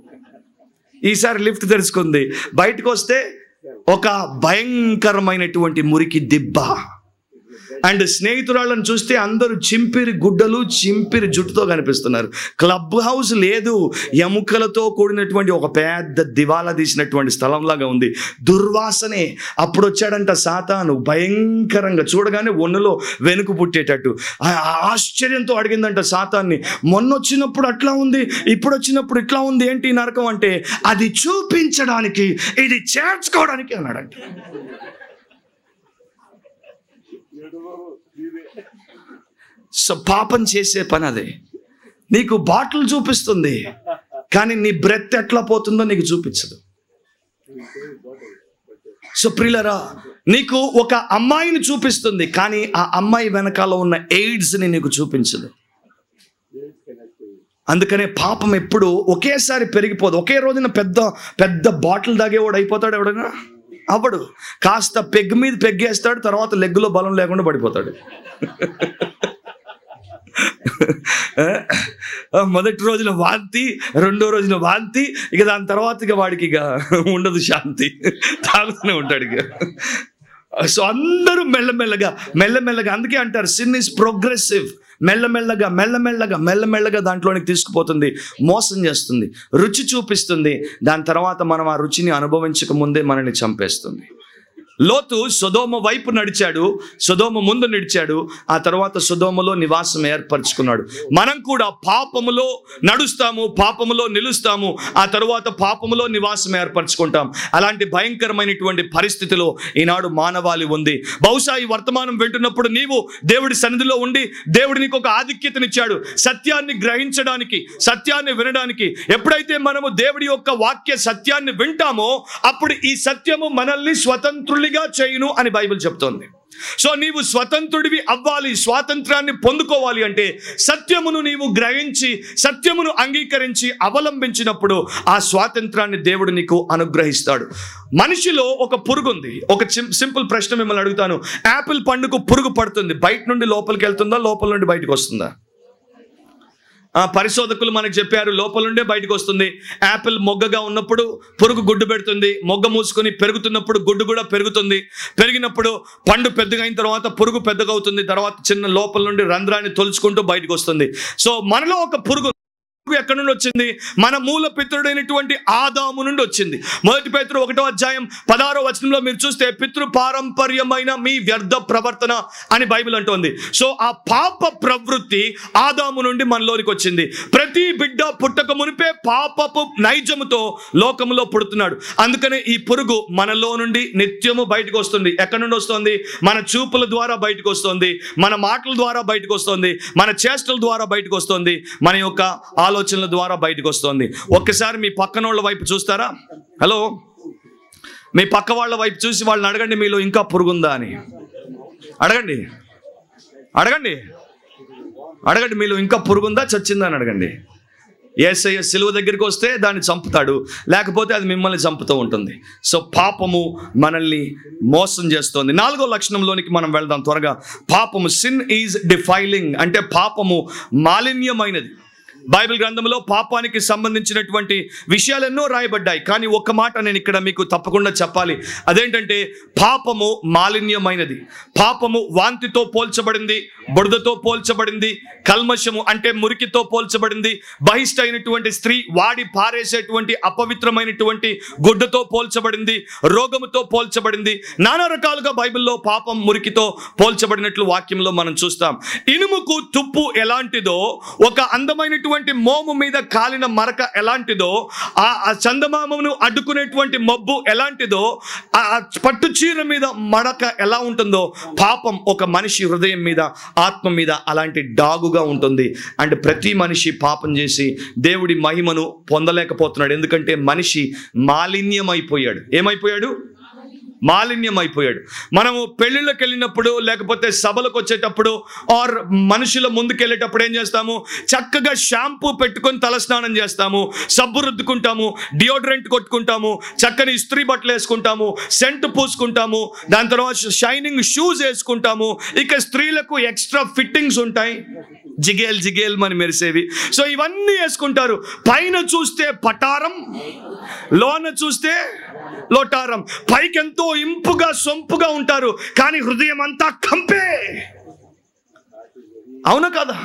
ఈసారి లిఫ్ట్ తెరుచుకుంది బయటకు వస్తే ఒక భయంకరమైనటువంటి మురికి దిబ్బ అండ్ స్నేహితురాళ్ళని చూస్తే అందరూ చింపిరి గుడ్డలు చింపిరి జుట్టుతో కనిపిస్తున్నారు క్లబ్ హౌస్ లేదు ఎముకలతో కూడినటువంటి ఒక పెద్ద దివాలా తీసినటువంటి స్థలంలాగా ఉంది దుర్వాసనే అప్పుడు వచ్చాడంట సాతాను భయంకరంగా చూడగానే ఒన్నులో వెనుక పుట్టేటట్టు ఆ- ఆ ఆశ్చర్యంతో అడిగిందంట సాతాన్ని మొన్న వచ్చినప్పుడు అట్లా ఉంది ఇప్పుడు వచ్చినప్పుడు ఇట్లా ఉంది ఏంటి ఈ నరకం అంటే అది చూపించడానికి ఇది చేర్చుకోవడానికి అన్నాడంట సో పాపం చేసే పని అదే నీకు బాటిల్ చూపిస్తుంది కానీ నీ బ్రెత్ ఎట్లా పోతుందో నీకు చూపించదు సో ప్రియులరా నీకు ఒక అమ్మాయిని చూపిస్తుంది కానీ ఆ అమ్మాయి వెనకాల ఉన్న ఎయిడ్స్ని నీకు చూపించదు అందుకనే పాపం ఎప్పుడు ఒకేసారి పెరిగిపోదు ఒకే రోజున పెద్ద పెద్ద బాటిల్ దాగేవాడు అయిపోతాడు ఎవడైనా అవ్వడు కాస్త పెగ్ మీద పెగ్గేస్తాడు తర్వాత లెగ్గులో బలం లేకుండా పడిపోతాడు ఆ, మొదటి రోజున వాంతి రెండో రోజున వాంతి ఇక దాని తర్వాత ఇక వాడికి ఇక ఉండదు శాంతి తాగుతూనే ఉంటాడు ఇక సో అందరూ మెల్లమెల్లగా మెల్లమెల్లగా అందుకే అంటారు సిన్ ఇస్ ప్రోగ్రెసివ్ మెల్లమెల్లగా మెల్లమెల్లగా మెల్లమెల్లగా దాంట్లోనికి తీసుకుపోతుంది మోసం చేస్తుంది రుచి చూపిస్తుంది దాని తర్వాత మనం ఆ రుచిని అనుభవించక ముందే మనల్ని చంపేస్తుంది లోతు సొదోమ వైపు నడిచాడు సొదోమ ముందు నడిచాడు ఆ తర్వాత సొదోమలో నివాసం ఏర్పరచుకున్నాడు మనం కూడా పాపములో నడుస్తాము పాపములో నిలుస్తాము ఆ తరువాత పాపములో నివాసం ఏర్పరచుకుంటాం అలాంటి భయంకరమైనటువంటి పరిస్థితిలో ఈనాడు మానవాళి ఉంది బహుశా ఈ వర్తమానం వింటున్నప్పుడు నీవు దేవుడి సన్నిధిలో ఉండి దేవుడు నీకు ఒక ఆధిక్యతనిచ్చాడు సత్యాన్ని గ్రహించడానికి సత్యాన్ని వినడానికి ఎప్పుడైతే మనము దేవుడి యొక్క వాక్య సత్యాన్ని వింటామో అప్పుడు ఈ సత్యము మనల్ని స్వతంత్రులుగా చేయును అని బైబిల్ చెప్తోంది సో నీవు స్వతంత్రుడివి అవ్వాలి స్వాతంత్రాన్ని పొందుకోవాలి అంటే సత్యమును నీవు గ్రహించి సత్యమును అంగీకరించి అవలంబించినప్పుడు ఆ స్వాతంత్రాన్ని దేవుడు నీకు అనుగ్రహిస్తాడు మనిషిలో ఒక పురుగు ఉంది ఒక చిం- సింపుల్ ప్రశ్న మిమ్మల్ని అడుగుతాను యాపిల్ పండుకు పురుగు పడుతుంది బయట నుండి లోపలికి వెళ్తుందా లోపల నుండి బయటకు వస్తుందా ఆ పరిశోధకులు మనకు చెప్పారు లోపల నుండే బయటకు వస్తుంది యాపిల్ మొగ్గగా ఉన్నప్పుడు పురుగు గుడ్డు పెడుతుంది మొగ్గ మూసుకొని పెరుగుతున్నప్పుడు గుడ్డు కూడా పెరుగుతుంది పెరిగినప్పుడు పండు పెద్దగా అయిన తర్వాత పురుగు పెద్దగా అవుతుంది తర్వాత చిన్న లోపల నుండి రంధ్రాన్ని తొలుచుకుంటూ బయటకు వస్తుంది సో మనలో ఒక పురుగు పురుగు ఎక్కడి నుండి వచ్చింది మన మూల పితృడైనటువంటి ఆదాము నుండి వచ్చింది మొదటి పేతురు ఒకటో అధ్యాయం పదారో వచనంలో మీరు చూస్తే పితృ పారంపర్యమైన మీ వ్యర్థ ప్రవర్తన అని బైబిల్ అంటోంది సో ఆ పాప ప్రవృత్తి ఆదాము నుండి మనలోనికి వచ్చింది ప్రతి బిడ్డ పుట్టక మునిపే పాపపు నైజముతో లోకంలో పుడుతున్నాడు అందుకనే ఈ పురుగు మనలో నుండి నిత్యము బయటకు వస్తుంది ఎక్కడి నుండి వస్తుంది మన చూపుల ద్వారా బయటకు వస్తుంది మన మాటల ద్వారా బయటకు వస్తుంది మన చేష్టల ద్వారా బయటకు వస్తుంది మన యొక్క ఆలోచనల ద్వారా బయటకు వస్తుంది ఒక్కసారి మీ పక్కనోళ్ళ వైపు చూస్తారా హలో మీ పక్క వాళ్ళ వైపు చూసి వాళ్ళని అడగండి మీలో ఇంకా పురుగుందా అని అడగండి అడగండి అడగండి మీలో ఇంకా పురుగుందా చచ్చిందా అని అడగండి ఏసయ్య సిలువ దగ్గరికి వస్తే దాన్ని చంపుతాడు లేకపోతే అది మిమ్మల్ని చంపుతూ ఉంటుంది సో పాపము మనల్ని మోసం చేస్తోంది నాలుగో లక్షణంలోనికి మనం వెళ్దాం త్వరగా పాపము సిన్ ఈజ్ డిఫైలింగ్ అంటే పాపము మాలిన్యమైనది బైబిల్ గ్రంథంలో పాపానికి సంబంధించినటువంటి విషయాలు ఎన్నో రాయబడ్డాయి కానీ ఒక్క మాట నేను ఇక్కడ మీకు తప్పకుండా చెప్పాలి అదేంటంటే పాపము మాలిన్యమైనది పాపము వాంతితో పోల్చబడింది బురదతో పోల్చబడింది కల్మషము అంటే మురికితో పోల్చబడింది బహిష్ట అయినటువంటి స్త్రీ వాడి పారేసేటువంటి అపవిత్రమైనటువంటి గుడ్డతో పోల్చబడింది రోగముతో పోల్చబడింది నానా రకాలుగా బైబిల్లో పాపం మురికితో పోల్చబడినట్లు వాక్యంలో మనం చూస్తాం ఇనుముకు తుప్పు ఎలాంటిదో ఒక అందమైనటువంటి మోము మీద కాలిన మరక ఎలాంటిదో ఆ ఆ చందమామను అడ్డుకునేటువంటి మబ్బు ఎలాంటిదో ఆ ఆ పట్టు చీర మీద మడక ఎలా ఉంటుందో పాపం ఒక మనిషి హృదయం మీద ఆత్మ మీద అలాంటి డాగుగా ఉంటుంది అండ్ ప్రతి మనిషి పాపం చేసి దేవుడి మహిమను పొందలేకపోతున్నాడు ఎందుకంటే మనిషి మాలిన్యం అయిపోయాడు ఏమైపోయాడు మాలిన్యం అయిపోయాడు మనము పెళ్ళిళ్ళకి వెళ్ళినప్పుడు లేకపోతే సభలకు వచ్చేటప్పుడు ఆర్ మనుషుల ముందుకు వెళ్ళేటప్పుడు ఏం చేస్తాము చక్కగా షాంపూ పెట్టుకొని తలస్నానం చేస్తాము సబ్బు రుద్దుకుంటాము డియోడ్రెంట్ కొట్టుకుంటాము చక్కని ఇస్త్రీ బట్టలు వేసుకుంటాము సెంట్ పూసుకుంటాము దాని తర్వాత షైనింగ్ షూస్ వేసుకుంటాము ఇక స్త్రీలకు ఎక్స్ట్రా ఫిట్టింగ్స్ ఉంటాయి జిగేల్ జిగేల్ అని మెరిసేవి సో ఇవన్నీ వేసుకుంటారు పైన చూస్తే పటారం లోన చూస్తే లోటారం పైకి ఎంతో ఇంపుగా సొంపుగా ఉంటారు కానీ హృదయం అంతా కంపే అవునా కదా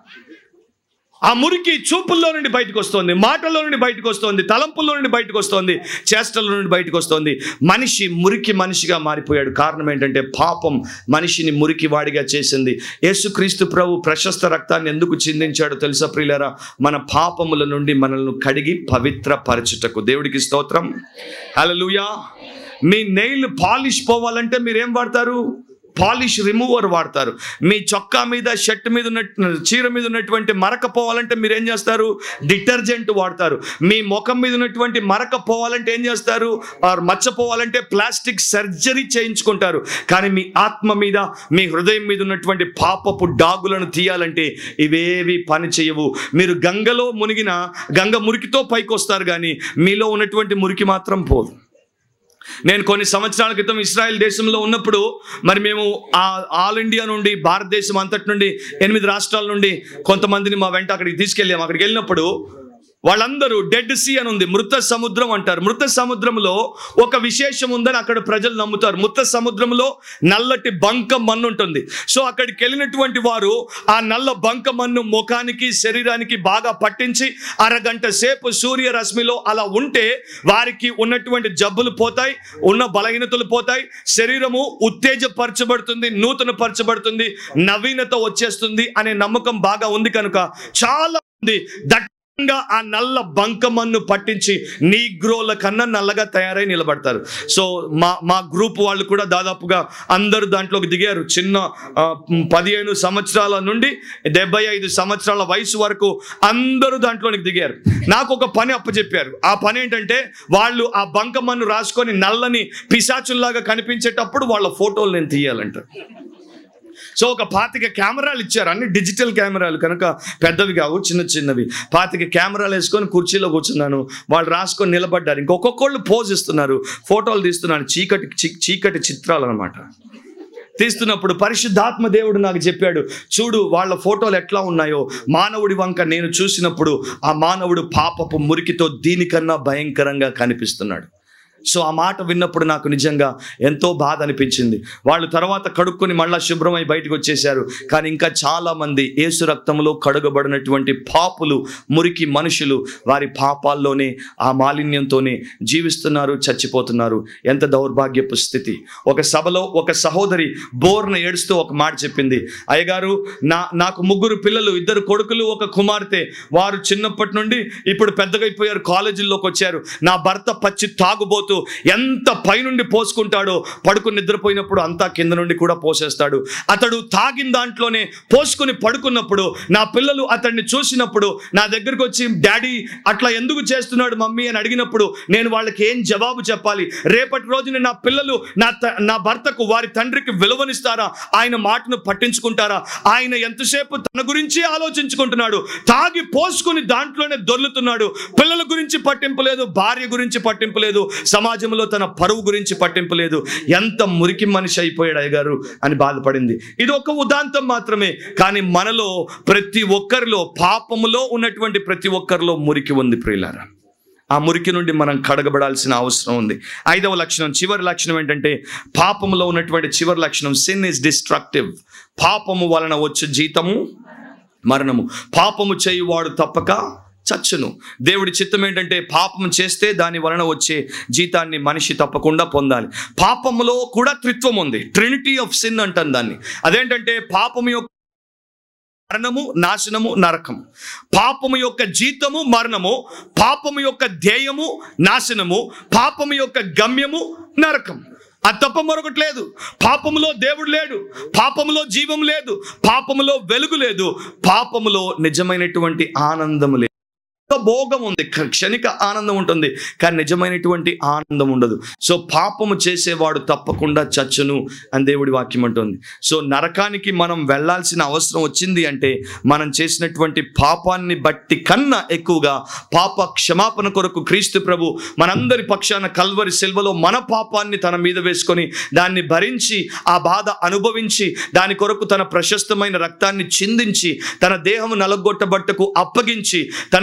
ఆ మురికి చూపుల్లో నుండి బయటకు వస్తుంది మాటల్లో నుండి బయటకు వస్తుంది తలంపుల్లో నుండి బయటకు వస్తుంది చేష్టల నుండి బయటకు వస్తుంది మనిషి మురికి మనిషిగా మారిపోయాడు కారణం ఏంటంటే పాపం మనిషిని మురికి వాడిగా చేసింది యేసుక్రీస్తు ప్రభు ప్రశస్త రక్తాన్ని ఎందుకు చిందించాడో తెలుసా ప్రియులరా మన పాపముల నుండి మనల్ని కడిగి పవిత్రపరచుటకు దేవుడికి స్తోత్రం హల్లెలూయా మీ నెయిల్ పాలిష్ పోవాలంటే మీరు ఏం వాడతారు పాలిష్ రిమూవర్ వాడతారు మీ చొక్కా మీద షర్ట్ మీద ఉన్న చీర మీద ఉన్నటువంటి మరక పోవాలంటే మీరు ఏం చేస్తారు డిటర్జెంట్ వాడతారు మీ ముఖం మీద ఉన్నటువంటి మరక పోవాలంటే ఏం చేస్తారు ఆర్ మచ్చ పోవాలంటే ప్లాస్టిక్ సర్జరీ చేయించుకుంటారు కానీ మీ ఆత్మ మీద మీ హృదయం మీద ఉన్నటువంటి పాపపు డాగులను తీయాలంటే ఇవేవి పని చేయవు మీరు గంగలో మునిగిన గంగ మురికితో పైకి వస్తారు కానీ మీలో ఉన్నటువంటి మురికి మాత్రం పోదు నేను కొన్ని సంవత్సరాల క్రితం ఇస్రాయెల్ దేశంలో ఉన్నప్పుడు మరి మేము ఆ ఆల్ ఇండియా నుండి భారతదేశం అంతటి నుండి ఎనిమిది రాష్ట్రాల నుండి కొంతమందిని మా వెంట అక్కడికి తీసుకెళ్ళాము అక్కడికి వెళ్ళినప్పుడు వాళ్ళందరూ డెడ్ సీ అని ఉంది మృత సముద్రం అంటారు మృత సముద్రంలో ఒక విశేషం ఉందని అక్కడ ప్రజలు నమ్ముతారు మృత సముద్రంలో నల్లటి బంక మన్ను ఉంటుంది సో అక్కడికి వెళ్ళినటువంటి వారు ఆ నల్ల బంక మన్ను ముఖానికి శరీరానికి బాగా పట్టించి అరగంట సేపు సూర్య రశ్మిలో అలా ఉంటే వారికి ఉన్నటువంటి జబ్బులు పోతాయి ఉన్న బలహీనతలు పోతాయి శరీరము ఉత్తేజపరచబడుతుంది నూతన పరచబడుతుంది నవీనత వచ్చేస్తుంది అనే నమ్మకం బాగా ఉంది కనుక చాలా మంది దట్టంగా ఆ నల్ల బంకమన్ను పట్టించి నీగ్రోల కన్నా నల్లగా తయారై నిలబడతారు సో మా మా గ్రూప్ వాళ్ళు కూడా దాదాపుగా అందరూ దాంట్లోకి దిగారు చిన్న ఆ, పదిహేను సంవత్సరాల నుండి డెబ్బై ఐదు సంవత్సరాల వయసు వరకు అందరూ దాంట్లోనికి దిగారు నాకు ఒక పని అప్పచెప్పారు ఆ పని ఏంటంటే వాళ్ళు ఆ బంకమన్ను రాసుకొని నల్లని పిశాచుల్లాగా కనిపించేటప్పుడు వాళ్ళ ఫోటోలు నేను తీయాలంట సో ఒక పాతిక కెమెరాలు ఇచ్చారు అన్ని డిజిటల్ కెమెరాలు కనుక పెద్దవి కావు చిన్న చిన్నవి పాతిక కెమెరాలు వేసుకొని కుర్చీలో కూర్చున్నాను వాళ్ళు రాసుకొని నిలబడ్డారు ఇంకొకళ్ళు పోజ్ ఇస్తున్నారు ఫోటోలు తీస్తున్నాను చీకటి చి- చీకటి చిత్రాలు అనమాట తీస్తున్నప్పుడు పరిశుద్ధాత్మ దేవుడు నాకు చెప్పాడు చూడు వాళ్ళ ఫోటోలు ఎట్లా ఉన్నాయో మానవుడి వంక నేను చూసినప్పుడు ఆ మానవుడు పాపపు మురికితో దీనికన్నా భయంకరంగా కనిపిస్తున్నాడు సో ఆ మాట విన్నప్పుడు నాకు నిజంగా ఎంతో బాధ అనిపించింది వాళ్ళు తర్వాత కడుక్కొని మళ్ళా శుభ్రమై బయటకు వచ్చేసారు కానీ ఇంకా చాలా మంది ఏసు రక్తంలో కడుగబడినటువంటి పాపులు మురికి మనుషులు వారి పాపాల్లోనే ఆ మాలిన్యంతోనే జీవిస్తున్నారు చచ్చిపోతున్నారు ఎంత దౌర్భాగ్యపు స్థితి ఒక సభలో ఒక సహోదరి బోర్న ఏడుస్తూ ఒక మాట చెప్పింది అయ్యగారు నా నాకు ముగ్గురు పిల్లలు ఇద్దరు కొడుకులు ఒక కుమార్తె వారు చిన్నప్పటి నుండి ఇప్పుడు పెద్దగైపోయారు కాలేజీల్లోకి వచ్చారు నా భర్త పచ్చి తాగుబోతూ ఎంత పైనుండి పోసుకుంటాడో పడుకుని నిద్రపోయినప్పుడు అంతా కింద నుండి కూడా పోసేస్తాడు అతడు తాగిన దాంట్లోనే పోసుకుని పడుకున్నప్పుడు నా పిల్లలు అతన్ని చూసినప్పుడు నా దగ్గరకు వచ్చి డాడీ అట్లా ఎందుకు చేస్తున్నాడు మమ్మీ అని అడిగినప్పుడు నేను వాళ్ళకి ఏం జవాబు చెప్పాలి రేపటి రోజున నా పిల్లలు నా త- నా భర్తకు వారి తండ్రికి విలువనిస్తారా ఆయన మాటను పట్టించుకుంటారా ఆయన ఎంతసేపు తన గురించి ఆలోచించుకుంటున్నాడు తాగి పోసుకుని దాంట్లోనే దొర్లుతున్నాడు పిల్లల గురించి పట్టింపు లేదు భార్య గురించి పట్టింపు లేదు సమాజంలో తన పరువు గురించి పట్టింపు లేదు ఎంత మురికి మనిషి అయిపోయాడు అయ్యగారు అని బాధపడింది ఇది ఒక ఉదాంతం మాత్రమే కానీ మనలో ప్రతి ఒక్కరిలో పాపములో ఉన్నటువంటి ప్రతి ఒక్కరిలో మురికి ఉంది ప్రియులారా ఆ మురికి నుండి మనం కడగబడాల్సిన అవసరం ఉంది ఐదవ లక్షణం చివరి లక్షణం ఏంటంటే పాపములో ఉన్నటువంటి చివరి లక్షణం సిన్ ఇస్ డిస్ట్రక్టివ్ పాపము వలన వచ్చే జీతము మరణము పాపము చేయువాడు తప్పక చచ్చును దేవుడి చిత్తం ఏంటంటే పాపం చేస్తే దాని వలన వచ్చే జీతాన్ని మనిషి తప్పకుండా పొందాలి పాపములో కూడా త్రిత్వం ఉంది ట్రినిటీ ఆఫ్ సిన్ అంటాం దాన్ని అదేంటంటే పాపము యొక్క మరణము నాశనము నరకము పాపము యొక్క జీతము మరణము పాపము యొక్క ధ్యేయము నాశనము పాపము యొక్క గమ్యము నరకం అది తప్ప మరొకటి లేదు పాపములో దేవుడు లేడు పాపములో జీవం లేదు పాపములో వెలుగు లేదు పాపములో నిజమైనటువంటి ఆనందము లేదు భోగం ఉంది క్ష- క్షణిక ఆనందం ఉంటుంది కానీ నిజమైనటువంటి ఆనందం ఉండదు సో పాపము చేసేవాడు తప్పకుండా చచ్చును అని దేవుడి వాక్యం అంటుంది సో నరకానికి మనం వెళ్ళాల్సిన అవసరం వచ్చింది అంటే మనం చేసినటువంటి పాపాన్ని బట్టి కన్నా ఎక్కువగా పాప క్షమాపణ కొరకు క్రీస్తు ప్రభు మనందరి పక్షాన కల్వరి సెల్వలో మన పాపాన్ని తన మీద వేసుకొని దాన్ని భరించి ఆ బాధ అనుభవించి దాని కొరకు తన ప్రశస్తమైన రక్తాన్ని చిందించి తన దేహము నలగొట్టబట్టకు అప్పగించి తన నర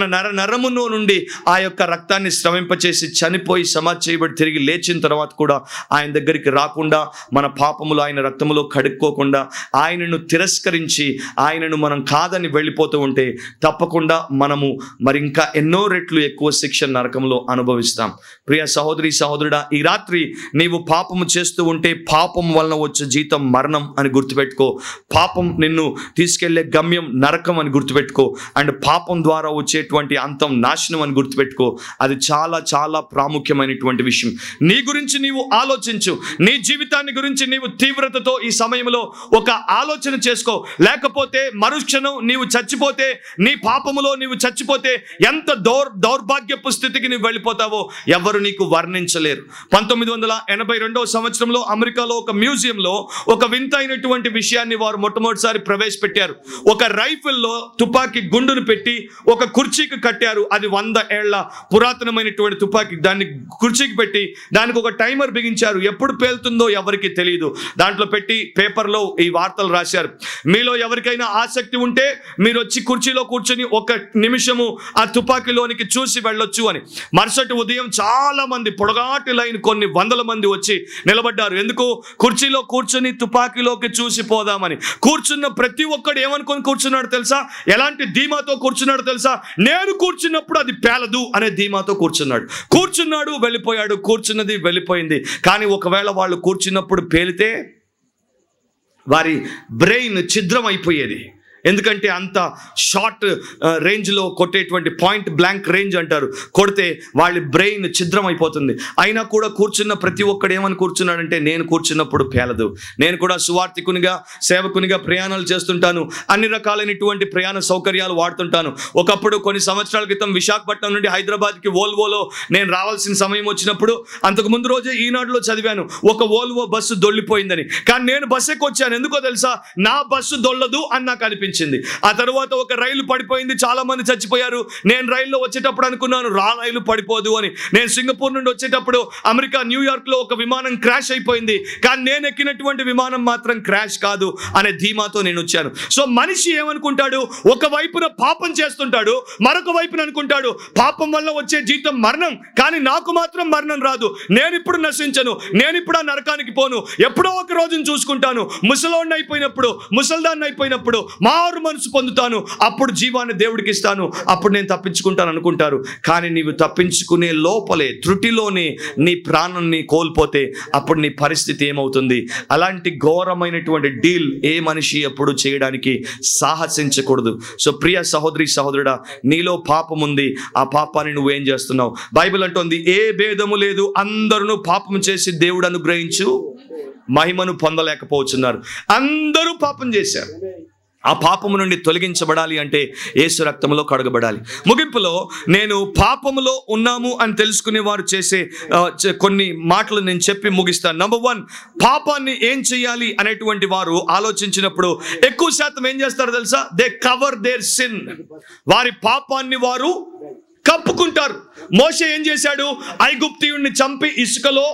నరములో నుండి ఆ యొక్క రక్తాన్ని స్రవింపచేసి చనిపోయి సమాధి చేయబడి తిరిగి లేచిన తర్వాత కూడా ఆయన దగ్గరికి రాకుండా మన పాపములు ఆయన రక్తములో కడుక్కోకుండా ఆయనను తిరస్కరించి ఆయనను మనం కాదని వెళ్ళిపోతూ ఉంటే తప్పకుండా మనము మరి ఇంకా ఎన్నో రెట్లు ఎక్కువ శిక్ష నరకంలో అనుభవిస్తాం ప్రియ సహోదరి సహోదరుడా ఈ రాత్రి నీవు పాపము చేస్తూ ఉంటే పాపం వలన వచ్చే జీతం మరణం అని గుర్తుపెట్టుకో పాపం నిన్ను తీసుకెళ్లే గమ్యం నరకం అని గుర్తుపెట్టుకో అండ్ పాపం ద్వారా వచ్చేటువంటి అంతం నాశనం అని గుర్తుపెట్టుకో అది చాలా చాలా ప్రాముఖ్యమైనటువంటి విషయం నీ గురించి నీవు ఆలోచించు నీ జీవితాన్ని గురించి నీవు తీవ్రతతో ఈ సమయంలో ఒక ఆలోచన చేసుకో లేకపోతే మరుక్షణం నీవు చచ్చిపోతే నీ పాపములో నీవు చచ్చిపోతే ఎంత దౌర్ దౌర్భాగ్యపు స్థితికి నీవు వెళ్ళిపోతావో ఎవరు నీకు వర్ణించలేరు పంతొమ్మిది వందల ఎనభై రెండవ సంవత్సరంలో అమెరికాలో ఒక మ్యూజియంలో ఒక వింతైనటువంటి విషయాన్ని వారు మొట్టమొదటిసారి ప్రవేశపెట్టారు ఒక రైఫిల్లో తుపాకీ గుండును పెట్టి ఒక కుర్చీకి కట్టారు అది వంద ఏళ్ల పురాతనమైనటువంటి తుపాకీ దాన్ని కుర్చీకి పెట్టి దానికి ఒక టైమర్ బిగించారు ఎప్పుడు పేలుతుందో ఎవరికి తెలియదు దాంట్లో పెట్టి పేపర్లో ఈ వార్తలు రాశారు మీలో ఎవరికైనా ఆసక్తి ఉంటే మీరు వచ్చి కుర్చీలో కూర్చొని ఒక నిమిషము ఆ తుపాకీలోనికి చూసి వెళ్ళొచ్చు అని మరుసటి ఉదయం చాలా మంది పొడగాటి లైన్ కొన్ని వందల మంది వచ్చి నిలబడ్డారు ఎందుకు కుర్చీలో కూర్చొని తుపాకీలోకి చూసి పోదామని కూర్చున్న ప్రతి ఒక్కడు ఏమనుకొని కూర్చున్నాడు తెలుసా ఎలాంటి ధీమాతో కూర్చున్నాడు తెలుసా నేను కూర్చున్నప్పుడు అది పేలదు అనే ధీమాతో కూర్చున్నాడు కూర్చున్నాడు వెళ్ళిపోయాడు కూర్చున్నది వెళ్ళిపోయింది కానీ ఒకవేళ వాళ్ళు కూర్చున్నప్పుడు పేలితే వారి బ్రెయిన్ ఛిద్రం అయిపోయేది ఎందుకంటే అంత షార్ట్ రేంజ్లో కొట్టేటువంటి పాయింట్ బ్లాంక్ రేంజ్ అంటారు కొడితే వాళ్ళ బ్రెయిన్ ఛిద్రం అయిపోతుంది అయినా కూడా కూర్చున్న ప్రతి ఒక్కడు ఏమని కూర్చున్నాడంటే నేను కూర్చున్నప్పుడు పేలదు నేను కూడా సువార్థికునిగా సేవకునిగా ప్రయాణాలు చేస్తుంటాను అన్ని రకాలైనటువంటి ప్రయాణ సౌకర్యాలు వాడుతుంటాను ఒకప్పుడు కొన్ని సంవత్సరాల క్రితం విశాఖపట్నం నుండి హైదరాబాద్కి ఓల్వోలో నేను రావాల్సిన సమయం వచ్చినప్పుడు అంతకు ముందు రోజే ఈనాడులో చదివాను ఒక ఓల్వో బస్సు దొల్లిపోయిందని కానీ నేను బస్సు ఎక్కి వచ్చాను ఎందుకో తెలుసా నా బస్సు దొల్లదు అని నాకు అనిపించింది ఆ తర్వాత ఒక రైలు పడిపోయింది చాలా మంది చచ్చిపోయారు నేను రైల్లో వచ్చేటప్పుడు అనుకున్నాను రా రైలు పడిపోదు అని నేను సింగపూర్ నుండి వచ్చేటప్పుడు అమెరికా న్యూయార్క్ లో ఒక విమానం క్రాష్ అయిపోయింది కానీ నేను ఎక్కినటువంటి విమానం మాత్రం క్రాష్ కాదు అనే ధీమాతో నేను వచ్చాను సో మనిషి ఏమనుకుంటాడు ఒక వైపున పాపం చేస్తుంటాడు మరొక వైపున అనుకుంటాడు పాపం వల్ల వచ్చే జీతం మరణం కానీ నాకు మాత్రం మరణం రాదు నేను ఇప్పుడు నశించను నేను ఇప్పుడు ఆ నరకానికి పోను ఎప్పుడో ఒక రోజును చూసుకుంటాను ముసలోడిని అయిపోయినప్పుడు ముసల్దాన్ని అయిపోయినప్పుడు మారు మనసు పొందుతాను అప్పుడు జీవాన్ని దేవుడికి ఇస్తాను అప్పుడు నేను తప్పించుకుంటాను అనుకుంటారు కానీ నీవు తప్పించుకునే లోపలే త్రుటిలోనే నీ ప్రాణాన్ని కోల్పోతే అప్పుడు నీ పరిస్థితి ఏమవుతుంది అలాంటి ఘోరమైనటువంటి డీల్ ఏ మనిషి ఎప్పుడు చేయడానికి సాహసించకూడదు సో ప్రియ సహోదరి సహోదరుడా నీలో పాపం ఉంది ఆ పాపాన్ని నువ్వేం చేస్తున్నావు బైబిల్ అంటోంది ఏ భేదము లేదు అందరూ పాపం చేసి దేవుడు అనుగ్రహించు మహిమను పొందలేకపోతున్నారు అందరూ పాపం చేశారు ఆ పాపము నుండి తొలగించబడాలి అంటే యేసు రక్తంలో కడగబడాలి ముగింపులో నేను పాపములో ఉన్నాము అని తెలుసుకునే వారు చేసే ఆ, చే- కొన్ని మాటలు నేను చెప్పి ముగిస్తాను నంబర్ వన్ పాపాన్ని ఏం చేయాలి అనేటువంటి వారు ఆలోచించినప్పుడు ఎక్కువ శాతం ఏం చేస్తారు తెలుసా దే కవర్ దేర్ సిన్ వారి పాపాన్ని వారు కప్పుకుంటారు మోషే ఏం చేశాడు ఐగుప్తియుణ్ణి చంపి ఇసుకలో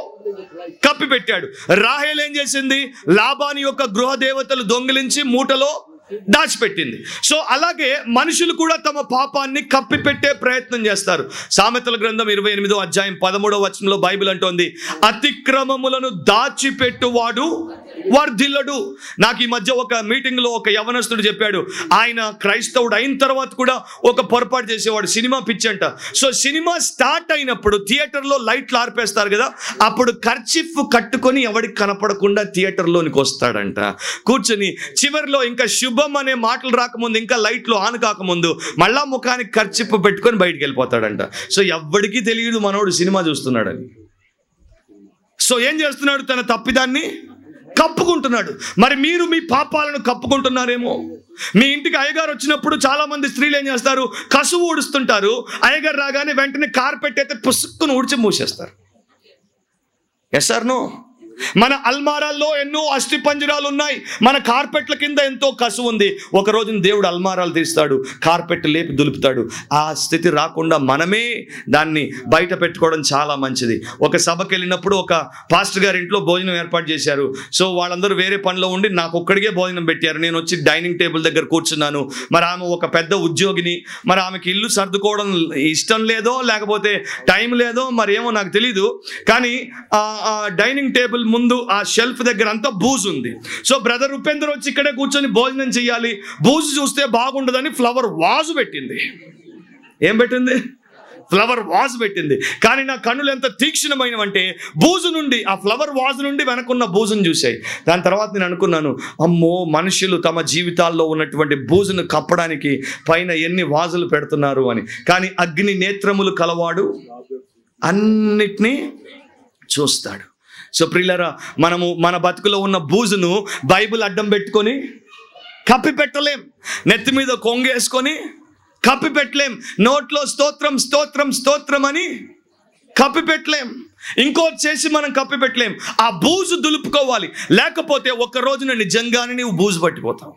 కప్పి పెట్టాడు రాహేల్ ఏం చేసింది లాబాని యొక్క గృహ దేవతలు దొంగిలించి మూటలో దాచిపెట్టింది సో అలాగే మనుషులు కూడా తమ పాపాన్ని కప్పిపెట్టే ప్రయత్నం చేస్తారు సామెతల గ్రంథం ఇరవై ఎనిమిదో అధ్యాయం పదమూడవ వచనంలో బైబిల్ అంటోంది అతిక్రమములను దాచిపెట్టువాడు వర్ధిల్లడు నాకు ఈ మధ్య ఒక మీటింగ్ లో ఒక యవనస్తుడు చెప్పాడు ఆయన క్రైస్తవుడు అయిన తర్వాత కూడా ఒక పొరపాటు చేసేవాడు సినిమా పిచ్చంట సో సినిమా స్టార్ట్ అయినప్పుడు థియేటర్లో లైట్లు ఆర్పేస్తారు కదా అప్పుడు కర్చిఫ్ కట్టుకొని ఎవడికి కనపడకుండా థియేటర్లోనికి వస్తాడంట కూర్చొని చివరిలో ఇంకా శుభం అనే మాటలు రాకముందు ఇంకా లైట్లు ఆన్ కాకముందు మళ్ళా ముఖానికి కర్చిప్ పెట్టుకొని బయటికి వెళ్ళిపోతాడంట సో ఎవ్వడికి తెలియదు మనోడు సినిమా చూస్తున్నాడని సో ఏం చేస్తున్నాడు తన తప్పిదాన్ని కప్పుకుంటున్నాడు మరి మీరు మీ పాపాలను కప్పుకుంటున్నారేమో మీ ఇంటికి అయ్యగారు వచ్చినప్పుడు చాలా మంది స్త్రీలు ఏం చేస్తారు కసువు ఊడుస్తుంటారు అయ్యగారు రాగానే వెంటనే కార్పెట్ అయితే పుసుక్కును ఊడ్చి మూసేస్తారు ఎస్ ఆర్ నో మన అల్మారాల్లో ఎన్నో అస్థి పంజరాలు ఉన్నాయి మన కార్పెట్ల కింద ఎంతో కసు ఉంది ఒక రోజున దేవుడు అల్మారాలు తీస్తాడు కార్పెట్ లేపి దులుపుతాడు ఆ స్థితి రాకుండా మనమే దాన్ని బయట పెట్టుకోవడం చాలా మంచిది ఒక సభకి వెళ్ళినప్పుడు ఒక పాస్టర్ గారి ఇంట్లో భోజనం ఏర్పాటు చేశారు సో వాళ్ళందరూ వేరే పనిలో ఉండి నాకు ఒక్కడికే భోజనం పెట్టారు నేను వచ్చి డైనింగ్ టేబుల్ దగ్గర కూర్చున్నాను మరి ఆమె ఒక పెద్ద ఉద్యోగిని మరి ఆమెకి ఇల్లు సర్దుకోవడం ఇష్టం లేదో లేకపోతే టైం లేదో మరి ఏమో నాకు తెలీదు కానీ ఆ ఆ డైనింగ్ టేబుల్ ముందు ఆ షెల్ఫ్ దగ్గర అంతా బూజు ఉంది సో బ్రదర్ ఉపేంద్ర వచ్చి ఇక్కడే కూర్చొని భోజనం చేయాలి బూజు చూస్తే బాగుండదని ఫ్లవర్ వాజు పెట్టింది ఏం పెట్టింది ఫ్లవర్ వాజ్ పెట్టింది కానీ నా కన్నులు ఎంత తీక్షణమైనవంటే బూజు నుండి ఆ ఫ్లవర్ వాజ్ నుండి వెనకున్న బూజును చూశాయి దాని తర్వాత నేను అనుకున్నాను అమ్మో మనుషులు తమ జీవితాల్లో ఉన్నటువంటి బూజును కప్పడానికి పైన ఎన్ని వాజులు పెడుతున్నారు అని కానీ అగ్ని నేత్రములు కలవాడు అన్నిటినీ చూస్తాడు సో ప్రిల్లరా మనము మన బతుకులో ఉన్న బూజును బైబిల్ అడ్డం పెట్టుకొని కప్పి పెట్టలేం నెత్తి మీద కొంగేసుకొని కప్పి పెట్టలేం నోట్లో స్తోత్రం స్తోత్రం స్తోత్రం అని కప్పి పెట్టలేం ఇంకోటి చేసి మనం కప్పి పెట్టలేం ఆ బూజు దులుపుకోవాలి లేకపోతే ఒక రోజున నిజంగానే నీవు బూజు పట్టిపోతావు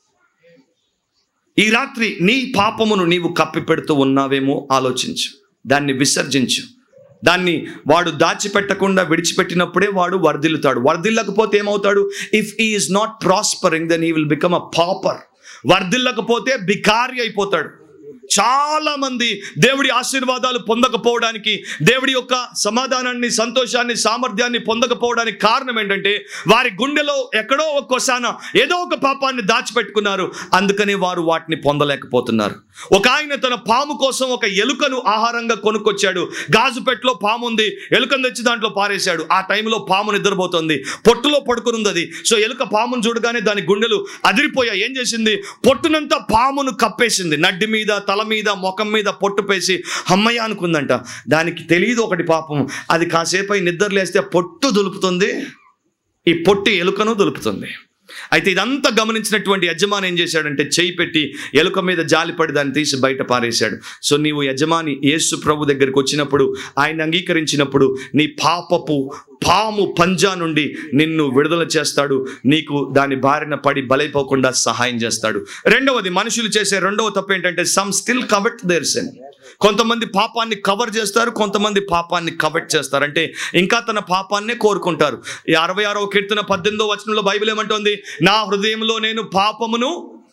ఈ రాత్రి నీ పాపమును నీవు కప్పి పెడుతూ ఉన్నావేమో ఆలోచించు దాన్ని విసర్జించు దాన్ని వాడు దాచిపెట్టకుండా విడిచిపెట్టినప్పుడే వాడు వర్ధిల్లుతాడు వర్ధిల్లకపోతే ఏమవుతాడు if he is not prospering then he will become a pauper వర్ధిల్లకపోతే బికారి అయిపోతాడు చాలా మంది దేవుడి ఆశీర్వాదాలు పొందకపోవడానికి దేవుడి యొక్క సమాధానాన్ని సంతోషాన్ని సామర్థ్యాన్ని పొందకపోవడానికి కారణం ఏంటంటే వారి గుండెలో ఎక్కడో ఒక్కోసాన ఏదో ఒక పాపాన్ని దాచిపెట్టుకున్నారు అందుకని వారు వాటిని పొందలేకపోతున్నారు ఒక ఆయన తన పాము కోసం ఒక ఎలుకను ఆహారంగా కొనుక్కొచ్చాడు గాజుపెట్లో పాము ఉంది ఎలుకను తెచ్చి దాంట్లో పారేశాడు ఆ టైంలో పాము నిద్రపోతుంది పొట్టులో పడుకునుంది అది సో ఎలుక పామును చూడగానే దాని గుండెలు అదిరిపోయాయి ఏం చేసింది పొట్టునంతా పామును కప్పేసింది నడ్డి మీద తల మీద ముఖం మీద పొట్టు పేసి అమ్మయ్య అనుకుందంట దానికి తెలియదు ఒకటి పాపం అది కాసేపు అయి నిద్ర లేస్తే పొట్టు దులుపుతుంది ఈ పొట్టి ఎలుకను దులుపుతుంది అయితే ఇదంతా గమనించినటువంటి యజమాని ఏం చేశాడంటే చేయి పెట్టి ఎలుక మీద జాలిపడి దాన్ని తీసి బయట పారేశాడు సో నీవు యజమాని యేసు ప్రభు దగ్గరికి వచ్చినప్పుడు ఆయన అంగీకరించినప్పుడు నీ పాపపు పాము పంజా నుండి నిన్ను విడుదల చేస్తాడు నీకు దాని బారిన పడి బలైపోకుండా సహాయం చేస్తాడు రెండవది మనుషులు చేసే రెండవ తప్పు ఏంటంటే some still covet their sin కొంతమంది పాపాన్ని కవర్ చేస్తారు కొంతమంది పాపాన్ని కవెట్ చేస్తారు అంటే ఇంకా తన పాపాన్నే కోరుకుంటారు ఈ అరవై ఆరవ కీర్తన పద్దెనిమిదో వచనంలో బైబిల్ ఏమంటోంది నా హృదయంలో నేను పాపమును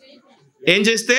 ఏం చేస్తే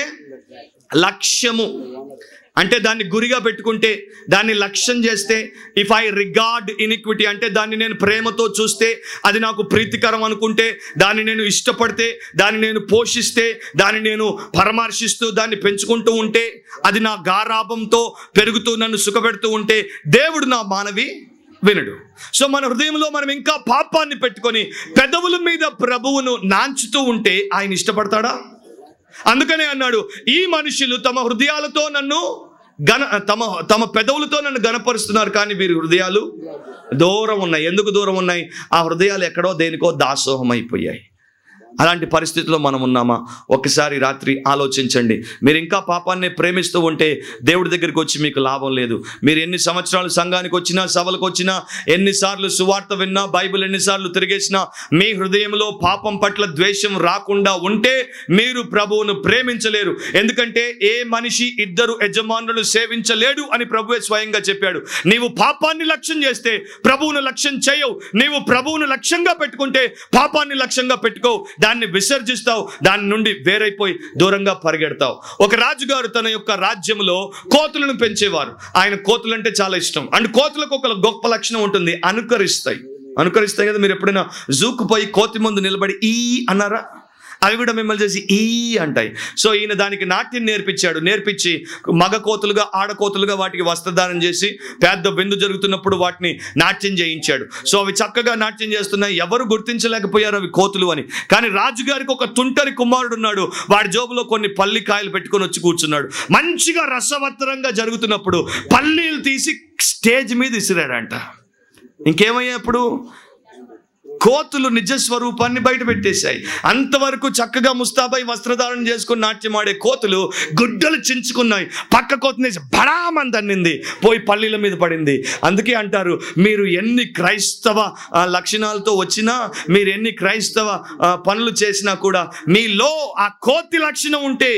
లక్ష్యము అంటే దాన్ని గురిగా పెట్టుకుంటే దాన్ని లక్ష్యం చేస్తే ఇఫ్ ఐ రిగార్డ్ ఇనిక్విటీ అంటే దాన్ని నేను ప్రేమతో చూస్తే అది నాకు ప్రీతికరం అనుకుంటే దాన్ని నేను ఇష్టపడితే దాన్ని నేను పోషిస్తే దాన్ని నేను పరామర్శిస్తూ దాన్ని పెంచుకుంటూ ఉంటే అది నా గారాభంతో పెరుగుతూ నన్ను సుఖపెడుతూ ఉంటే దేవుడు నా మానవి వినడు సో మన హృదయంలో మనం ఇంకా పాపాన్ని పెట్టుకొని పెదవుల మీద ప్రభువును నాంచుతూ ఉంటే ఆయన ఇష్టపడతాడా అందుకనే అన్నాడు ఈ మనుషులు తమ హృదయాలతో నన్ను గన తమ తమ పెదవులతో నన్ను గనపరుస్తున్నారు కానీ వీరి హృదయాలు దూరం ఉన్నాయి ఎందుకు దూరం ఉన్నాయి ఆ హృదయాలు ఎక్కడో దేనికో దాసోహం అయిపోయాయి అలాంటి పరిస్థితిలో మనం ఉన్నామా ఒకసారి రాత్రి ఆలోచించండి మీరు ఇంకా పాపాన్ని ప్రేమిస్తూ ఉంటే దేవుడి దగ్గరికి వచ్చి మీకు లాభం లేదు మీరు ఎన్ని సంవత్సరాలు సంఘానికి వచ్చినా సభలకు వచ్చినా ఎన్నిసార్లు సువార్త విన్నా బైబిల్ ఎన్నిసార్లు తిరిగేసినా మీ హృదయంలో పాపం పట్ల ద్వేషం రాకుండా ఉంటే మీరు ప్రభువును ప్రేమించలేరు ఎందుకంటే ఏ మనిషి ఇద్దరు యజమానులను సేవించలేడు అని ప్రభువే స్వయంగా చెప్పాడు నీవు పాపాన్ని లక్ష్యం చేస్తే ప్రభువును లక్ష్యం చేయవు నీవు ప్రభువును లక్ష్యంగా పెట్టుకుంటే పాపాన్ని లక్ష్యంగా పెట్టుకో దాన్ని విసర్జిస్తావు దాని నుండి వేరైపోయి దూరంగా పరిగెడతావు ఒక రాజుగారు తన యొక్క రాజ్యంలో కోతులను పెంచేవారు ఆయన కోతులు అంటే చాలా ఇష్టం అండ్ కోతులకు ఒక గొప్ప లక్షణం ఉంటుంది అనుకరిస్తాయి అనుకరిస్తాయి కదా మీరు ఎప్పుడైనా జూకు పోయి కోతి ముందు నిలబడి ఈ అన్నారా అవి కూడా మిమ్మల్ని చేసి ఈ అంటాయి సో ఈయన దానికి నాట్యం నేర్పించాడు నేర్పించి మగ కోతులుగా ఆడకోతులుగా వాటికి వస్త్రదానం చేసి పెద్ద విందు జరుగుతున్నప్పుడు వాటిని నాట్యం చేయించాడు సో అవి చక్కగా నాట్యం చేస్తున్నాయి ఎవరు గుర్తించలేకపోయారు అవి కోతులు అని కానీ రాజుగారికి ఒక తుంటరి కుమారుడు ఉన్నాడు వాడి జోబులో కొన్ని పల్లికాయలు పెట్టుకొని వచ్చి కూర్చున్నాడు మంచిగా రసవత్తరంగా జరుగుతున్నప్పుడు పల్లీలు తీసి స్టేజ్ మీద ఇసిరాడంట ఇంకేమయ్యా ఇప్పుడు కోతులు నిజ స్వరూపాన్ని బయట పెట్టేశాయి అంతవరకు చక్కగా ముస్తాబై వస్త్రధారణ చేసుకుని నాట్యమాడే కోతులు గుడ్డలు చించుకున్నాయి పక్క కోతనేసి బడామని తన్నింది పోయి పల్లీల మీద పడింది అందుకే అంటారు మీరు ఎన్ని క్రైస్తవ ఆ, లక్షణాలతో వచ్చినా మీరు ఎన్ని క్రైస్తవ ఆ, పనులు చేసినా కూడా మీలో ఆ కోతి లక్షణం ఉంటే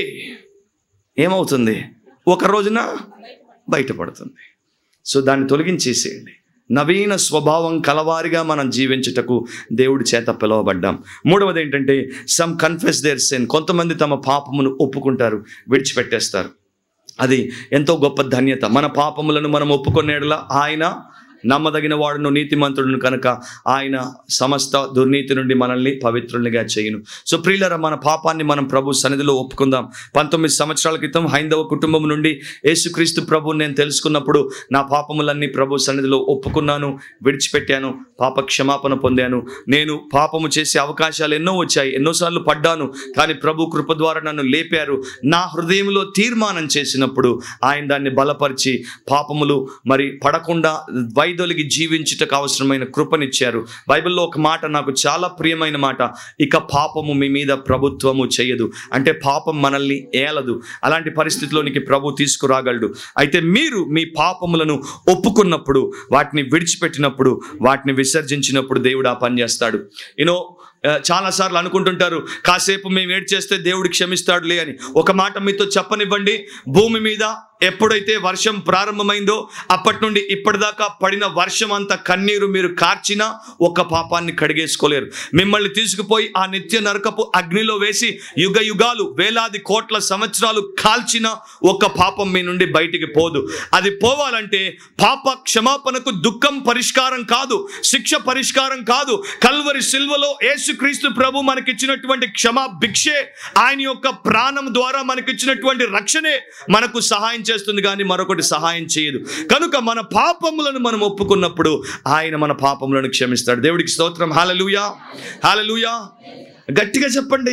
ఏమవుతుంది ఒక రోజున బయటపడుతుంది సో దాన్ని తొలగించేసేయండి నవీన స్వభావం కలవారిగా మనం జీవించుటకు దేవుడి చేత పిలువబడ్డాం మూడవది ఏంటంటే సమ్ కన్ఫెస్ దేర్ సెన్ కొంతమంది తమ పాపమును ఒప్పుకుంటారు విడిచిపెట్టేస్తారు అది ఎంతో గొప్ప ధన్యత మన పాపములను మనం ఒప్పుకునేలా ఆయన నమ్మదగిన వాడును నీతిమంతుడును కనుక ఆయన సమస్త దుర్నీతి నుండి మనల్ని పవిత్రునిగా చేయును సో ప్రియులర మన పాపాన్ని మనం ప్రభు సన్నిధిలో ఒప్పుకుందాం పంతొమ్మిది సంవత్సరాల క్రితం హైందవ కుటుంబం నుండి యేసుక్రీస్తు ప్రభు నేను తెలుసుకున్నప్పుడు నా పాపములన్నీ ప్రభు సన్నిధిలో ఒప్పుకున్నాను విడిచిపెట్టాను పాప క్షమాపణ పొందాను నేను పాపము చేసే అవకాశాలు ఎన్నో వచ్చాయి ఎన్నోసార్లు పడ్డాను కానీ ప్రభు కృప ద్వారా నన్ను లేపారు నా హృదయంలో తీర్మానం చేసినప్పుడు ఆయన దాన్ని బలపరిచి పాపములు మరి పడకుండా వైదొలిగి జీవించుటకు అవసరమైన కృపనిచ్చారు బైబిల్లో ఒక మాట నాకు చాలా ప్రియమైన మాట ఇక పాపము మీ మీద ప్రభుత్వము చేయదు అంటే పాపం మనల్ని ఏలదు అలాంటి పరిస్థితిలోనికి ప్రభు తీసుకురాగలడు అయితే మీరు మీ పాపములను ఒప్పుకున్నప్పుడు వాటిని విడిచిపెట్టినప్పుడు వాటిని విసర్జించినప్పుడు దేవుడు ఆ పని చేస్తాడు యూనో చాలాసార్లు అనుకుంటుంటారు కాసేపు మేము ఏడ్ చేస్తే దేవుడు క్షమిస్తాడులే అని ఒక మాట మీతో చెప్పనివ్వండి భూమి మీద ఎప్పుడైతే వర్షం ప్రారంభమైందో అప్పటి నుండి ఇప్పటిదాకా పడిన వర్షం అంత కన్నీరు మీరు కార్చినా ఒక్క పాపాన్ని కడిగేసుకోలేరు మిమ్మల్ని తీసుకుపోయి ఆ నిత్య నరకపు అగ్నిలో వేసి యుగ యుగాలు వేలాది కోట్ల సంవత్సరాలు కాల్చిన ఒక్క పాపం మీ నుండి బయటికి పోదు అది పోవాలంటే పాప క్షమాపణకు దుఃఖం పరిష్కారం కాదు శిక్ష పరిష్కారం కాదు కల్వరి సిల్వలో యేసుక్రీస్తు ప్రభు మనకిచ్చినటువంటి క్షమా భిక్షే ఆయన యొక్క ప్రాణం ద్వారా మనకిచ్చినటువంటి రక్షణే మనకు సహాయం చేస్తుంది కానీ మరొకటి సహాయం చేయదు కనుక మన పాపములను మనం ఒప్పుకున్నప్పుడు ఆయన మన పాపములను క్షమిస్తాడు దేవుడికి స్తోత్రం హాలలుయా హాలలుయా గట్టిగా చెప్పండి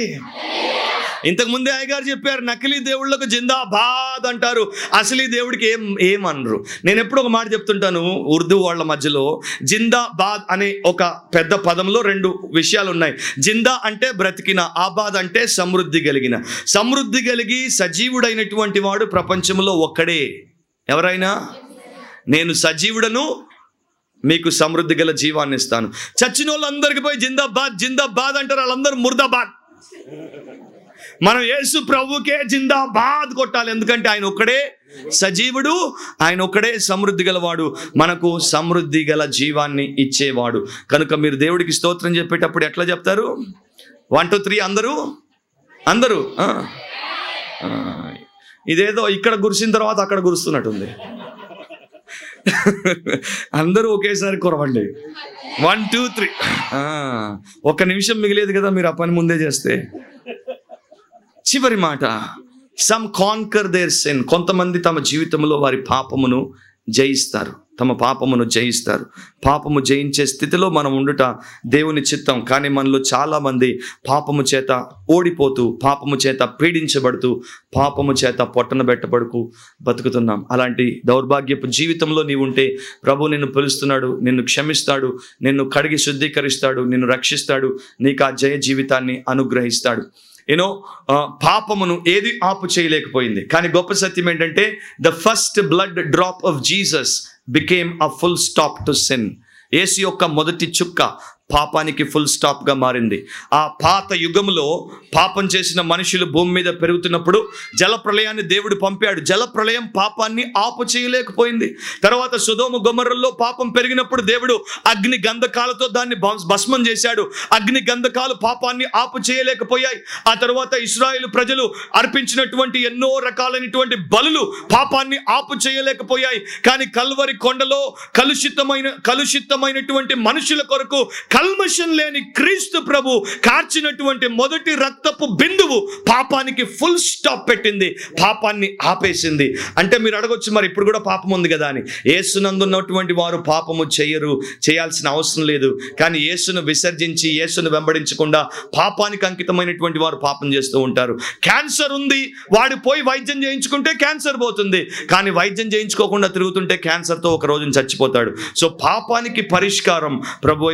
ఇంతకు ముందే అయ్యగారు చెప్పారు నకిలీ దేవుళ్ళకు జిందాబాద్ అంటారు అసలీ దేవుడికి ఏం ఏమనరు నేను ఎప్పుడు ఒక మాట చెప్తుంటాను ఉర్దూ వాళ్ళ మధ్యలో జిందాబాద్ అనే ఒక పెద్ద పదంలో రెండు విషయాలు ఉన్నాయి జిందా అంటే బ్రతికిన ఆబాద్ అంటే సమృద్ధి కలిగిన సమృద్ధి కలిగి సజీవుడైనటువంటి వాడు ప్రపంచంలో ఒక్కడే ఎవరైనా నేను సజీవుడను మీకు సమృద్ధి గల జీవాన్ని ఇస్తాను చచ్చిన వాళ్ళందరికీ పోయి జిందాబాద్ జిందాబాద్ అంటారు వాళ్ళందరూ ముర్దాబాద్ మనం యేసు ప్రభుకే జిందాబాద్ కొట్టాలి ఎందుకంటే ఆయన ఒక్కడే సజీవుడు ఆయన ఒక్కడే సమృద్ధి గలవాడు మనకు సమృద్ధి గల జీవాన్ని ఇచ్చేవాడు కనుక మీరు దేవుడికి స్తోత్రం చెప్పేటప్పుడు ఎట్లా చెప్తారు వన్ టూ త్రీ అందరూ అందరూ ఆ. ఆ. ఇదేదో ఇక్కడ గురిసిన తర్వాత అక్కడ గురుస్తున్నట్టుంది అందరూ ఒకేసారి కురవండి వన్ టూ త్రీ ఒక్క నిమిషం మిగిలేదు కదా మీరు ఆ పని ముందే చేస్తే చివరి మాట సమ్ కాన్కర్ దేర్ సెన్ కొంతమంది తమ జీవితంలో వారి పాపమును జయిస్తారు తమ పాపమును జయిస్తారు పాపము జయించే స్థితిలో మనం ఉండుట దేవుని చిత్తం కానీ మనలో చాలామంది పాపము చేత ఓడిపోతూ పాపము చేత పీడించబడుతూ పాపము చేత పొట్టన పెట్టబడుకు బతుకుతున్నాం అలాంటి దౌర్భాగ్యపు జీవితంలో నీవు ఉంటే ప్రభు నిన్ను పిలుస్తున్నాడు నిన్ను క్షమిస్తాడు నిన్ను కడిగి శుద్ధీకరిస్తాడు నిన్ను రక్షిస్తాడు నీకు ఆ జయ జీవితాన్ని అనుగ్రహిస్తాడు యూనో పాపమును ఏది ఆపు చేయలేకపోయింది కానీ గొప్ప సత్యం ఏంటంటే the first blood drop of Jesus became a full stop to sin ఏసు యొక్క మొదటి చుక్క పాపానికి ఫుల్ స్టాప్గా మారింది ఆ పాత యుగములో పాపం చేసిన మనుషులు భూమి మీద పెరుగుతున్నప్పుడు జల ప్రళయాన్ని దేవుడు పంపాడు జల ప్రళయం పాపాన్ని ఆపు చేయలేకపోయింది తర్వాత సుధోమ గొమర్రల్లో పాపం పెరిగినప్పుడు దేవుడు అగ్ని గంధకాలతో దాన్ని భస్- భస్మం చేశాడు అగ్ని గంధకాలు పాపాన్ని ఆపు చేయలేకపోయాయి ఆ తర్వాత ఇస్రాయేల్ ప్రజలు అర్పించినటువంటి ఎన్నో రకాలైనటువంటి బలులు పాపాన్ని ఆపు చేయలేకపోయాయి కానీ కల్వరి కొండలో కలుషితమైన కలుషితమైనటువంటి మనుషుల కొరకు కల్మషం లేని క్రీస్తు ప్రభు కార్చినటువంటి మొదటి రక్తపు బిందువు పాపానికి ఫుల్ స్టాప్ పెట్టింది పాపాన్ని ఆపేసింది అంటే మీరు అడగొచ్చు మరి ఇప్పుడు కూడా పాపం ఉంది కదా అని యేసునందున్నటువంటి వారు పాపము చేయరు చేయాల్సిన అవసరం లేదు కానీ యేసును విసర్జించి యేసును వెంబడించకుండా పాపానికి అంకితమైనటువంటి వారు పాపం చేస్తూ ఉంటారు క్యాన్సర్ ఉంది వాడు పోయి వైద్యం చేయించుకుంటే క్యాన్సర్ పోతుంది కానీ వైద్యం చేయించుకోకుండా తిరుగుతుంటే క్యాన్సర్తో ఒక రోజున చచ్చిపోతాడు సో పాపానికి పరిష్కారం ప్రభు అయినటువంటి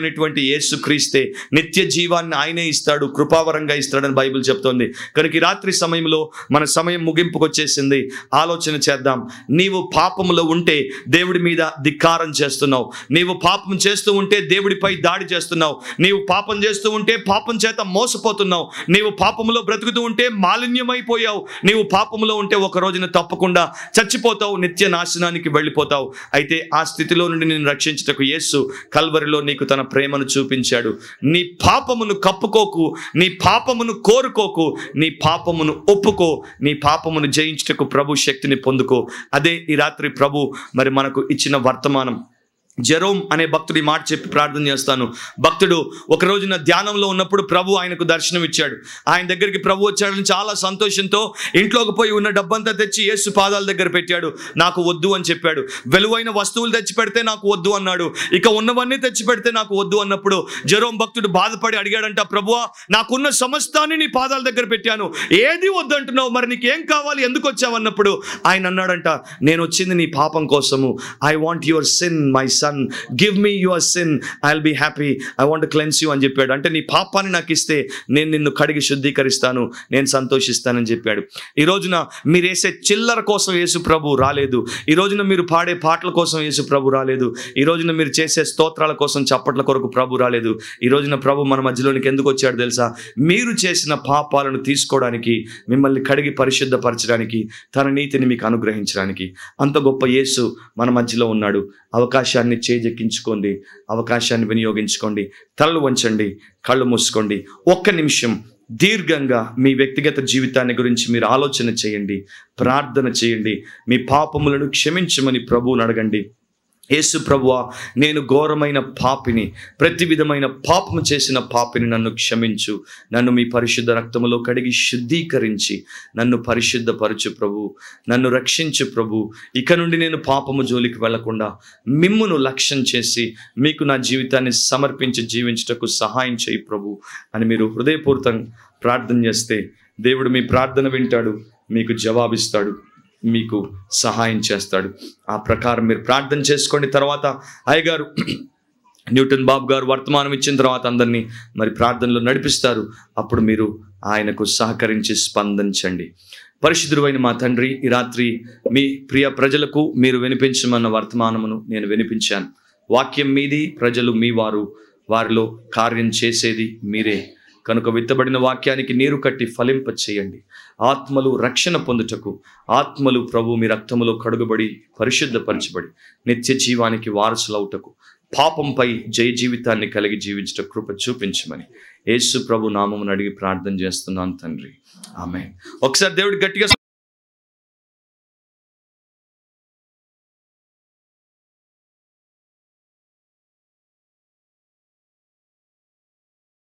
యేసు క్రీస్తే నిత్య జీవాన్ని ఆయనే ఇస్తాడు కృపావరంగా ఇస్తాడని బైబిల్ చెప్తోంది కనుక ఈ రాత్రి సమయంలో మన సమయం ముగింపుకు వచ్చేసింది ఆలోచన చేద్దాం నీవు పాపములో ఉంటే దేవుడి మీద ధిక్కారం చేస్తున్నావు నీవు పాపం చేస్తూ ఉంటే దేవుడిపై దాడి చేస్తున్నావు నీవు పాపం చేస్తూ ఉంటే పాపం చేత మోసపోతున్నావు నీవు పాపములో బ్రతుకుతూ ఉంటే మాలిన్యమైపోయావు నీవు పాపములో ఉంటే ఒక రోజున తప్పకుండా చచ్చిపోతావు నిత్య నాశనానికి వెళ్ళిపోతావు అయితే ఆ స్థితిలో నుండి నేను రక్షించుటకు యేసు కల్వరిలో నీకు తన ప్రేమను చూపించాడు నీ పాపమును కప్పుకోకు నీ పాపమును కోరుకోకు నీ పాపమును ఒప్పుకో నీ పాపమును జయించుటకు ప్రభు శక్తిని పొందుకో అదే ఈ రాత్రి ప్రభు మరి మనకు ఇచ్చిన వర్తమానం జెరోమ్ అనే భక్తుడు ఈ మాట చెప్పి ప్రార్థన చేస్తాను భక్తుడు ఒక రోజున ధ్యానంలో ఉన్నప్పుడు ప్రభు ఆయనకు దర్శనం ఇచ్చాడు ఆయన దగ్గరికి ప్రభు వచ్చాడని చాలా సంతోషంతో ఇంట్లోకి పోయి ఉన్న డబ్బంతా తెచ్చి యేసు పాదాల దగ్గర పెట్టాడు నాకు వద్దు అని చెప్పాడు వెలువైన వస్తువులు తెచ్చి పెడితే నాకు వద్దు అన్నాడు ఇక ఉన్నవన్నీ తెచ్చి పెడితే నాకు వద్దు అన్నప్పుడు జెరోమ్ భక్తుడు బాధపడి అడిగాడంట ప్రభువా నాకున్న సమస్తాన్ని నీ పాదాల దగ్గర పెట్టాను ఏది వద్దంటున్నావు మరి నీకు ఏం కావాలి ఎందుకు వచ్చావు అన్నప్పుడు ఆయన అన్నాడంట నేను వచ్చింది నీ పాపం కోసము I want your sin my son give me your sin I will be happy I want cleanse you అని చెప్పాడు అంటే నీ పాపాన్ని నాకు ఇస్తే నేను నిన్ను కడిగి శుద్ధీకరిస్తాను నేను సంతోషిస్తానని చెప్పాడు ఈ రోజున మీరు వేసే చిల్లర కోసం యేసు ప్రభు రాలేదు ఈ రోజున మీరు పాడే పాటల కోసం యేసు ప్రభు రాలేదు ఈ రోజున మీరు చేసే స్తోత్రాల కోసం చప్పట్ల కొరకు ప్రభు రాలేదు ఈ రోజున ప్రభు మన మధ్యలోనికి ఎందుకు వచ్చాడు తెలుసా మీరు చేసిన పాపాలను తీసుకోవడానికి మిమ్మల్ని కడిగి పరిశుద్ధపరచడానికి తన నీతిని మీకు అనుగ్రహించడానికి అంత గొప్ప యేసు మన మధ్యలో ఉన్నాడు అవకాశాన్ని చేజెక్కించుకోండి అవకాశాన్ని వినియోగించుకోండి తలలు వంచండి కళ్ళు మూసుకోండి ఒక్క నిమిషం దీర్ఘంగా మీ వ్యక్తిగత జీవితాన్ని గురించి మీరు ఆలోచన చేయండి ప్రార్థన చేయండి మీ పాపములను క్షమించమని ప్రభువుని అడగండి యేసు ప్రభువా నేను ఘోరమైన పాపిని ప్రతి విధమైన పాపము చేసిన పాపిని నన్ను క్షమించు నన్ను మీ పరిశుద్ధ రక్తములో కడిగి శుద్ధీకరించి నన్ను పరిశుద్ధపరచు ప్రభు నన్ను రక్షించు ప్రభు ఇక నుండి నేను పాపము జోలికి వెళ్లకుండా మిమ్మును లక్ష్యం చేసి మీకు నా జీవితాన్ని సమర్పించి జీవించుటకు సహాయం చేయి ప్రభు అని మీరు హృదయపూర్వకంగా ప్రార్థన చేస్తే దేవుడు మీ ప్రార్థన వింటాడు మీకు జవాబిస్తాడు మీకు సహాయం చేస్తాడు ఆ ప్రకారం మీరు ప్రార్థన చేసుకోండి తర్వాత అయ్యగారు న్యూటన్ బాబు గారు వర్తమానం ఇచ్చిన తర్వాత అందరినీ మరి ప్రార్థనలో నడిపిస్తారు అప్పుడు మీరు ఆయనకు సహకరించి స్పందించండి పరిశుద్ధుడైన మా తండ్రి ఈ రాత్రి మీ ప్రియ ప్రజలకు మీరు వినిపించమన్న వర్తమానమును నేను వినిపించాను వాక్యం మీది ప్రజలు మీ వారు వారిలో కార్యం చేసేది మీరే కనుక విత్తబడిన వాక్యానికి నీరు కట్టి ఫలింప చేయండి ఆత్మలు రక్షణ పొందుటకు ఆత్మలు ప్రభు మీ రక్తములో కడుగబడి పరిశుద్ధపరచబడి నిత్య జీవానికి వారసులవుటకు పాపంపై జయ జీవితాన్ని కలిగి జీవించట కృప చూపించమని యేసు ప్రభు నామమును అడిగి ప్రార్థన చేస్తున్నాను తండ్రి ఆమె ఒకసారి దేవుడి గట్టిగా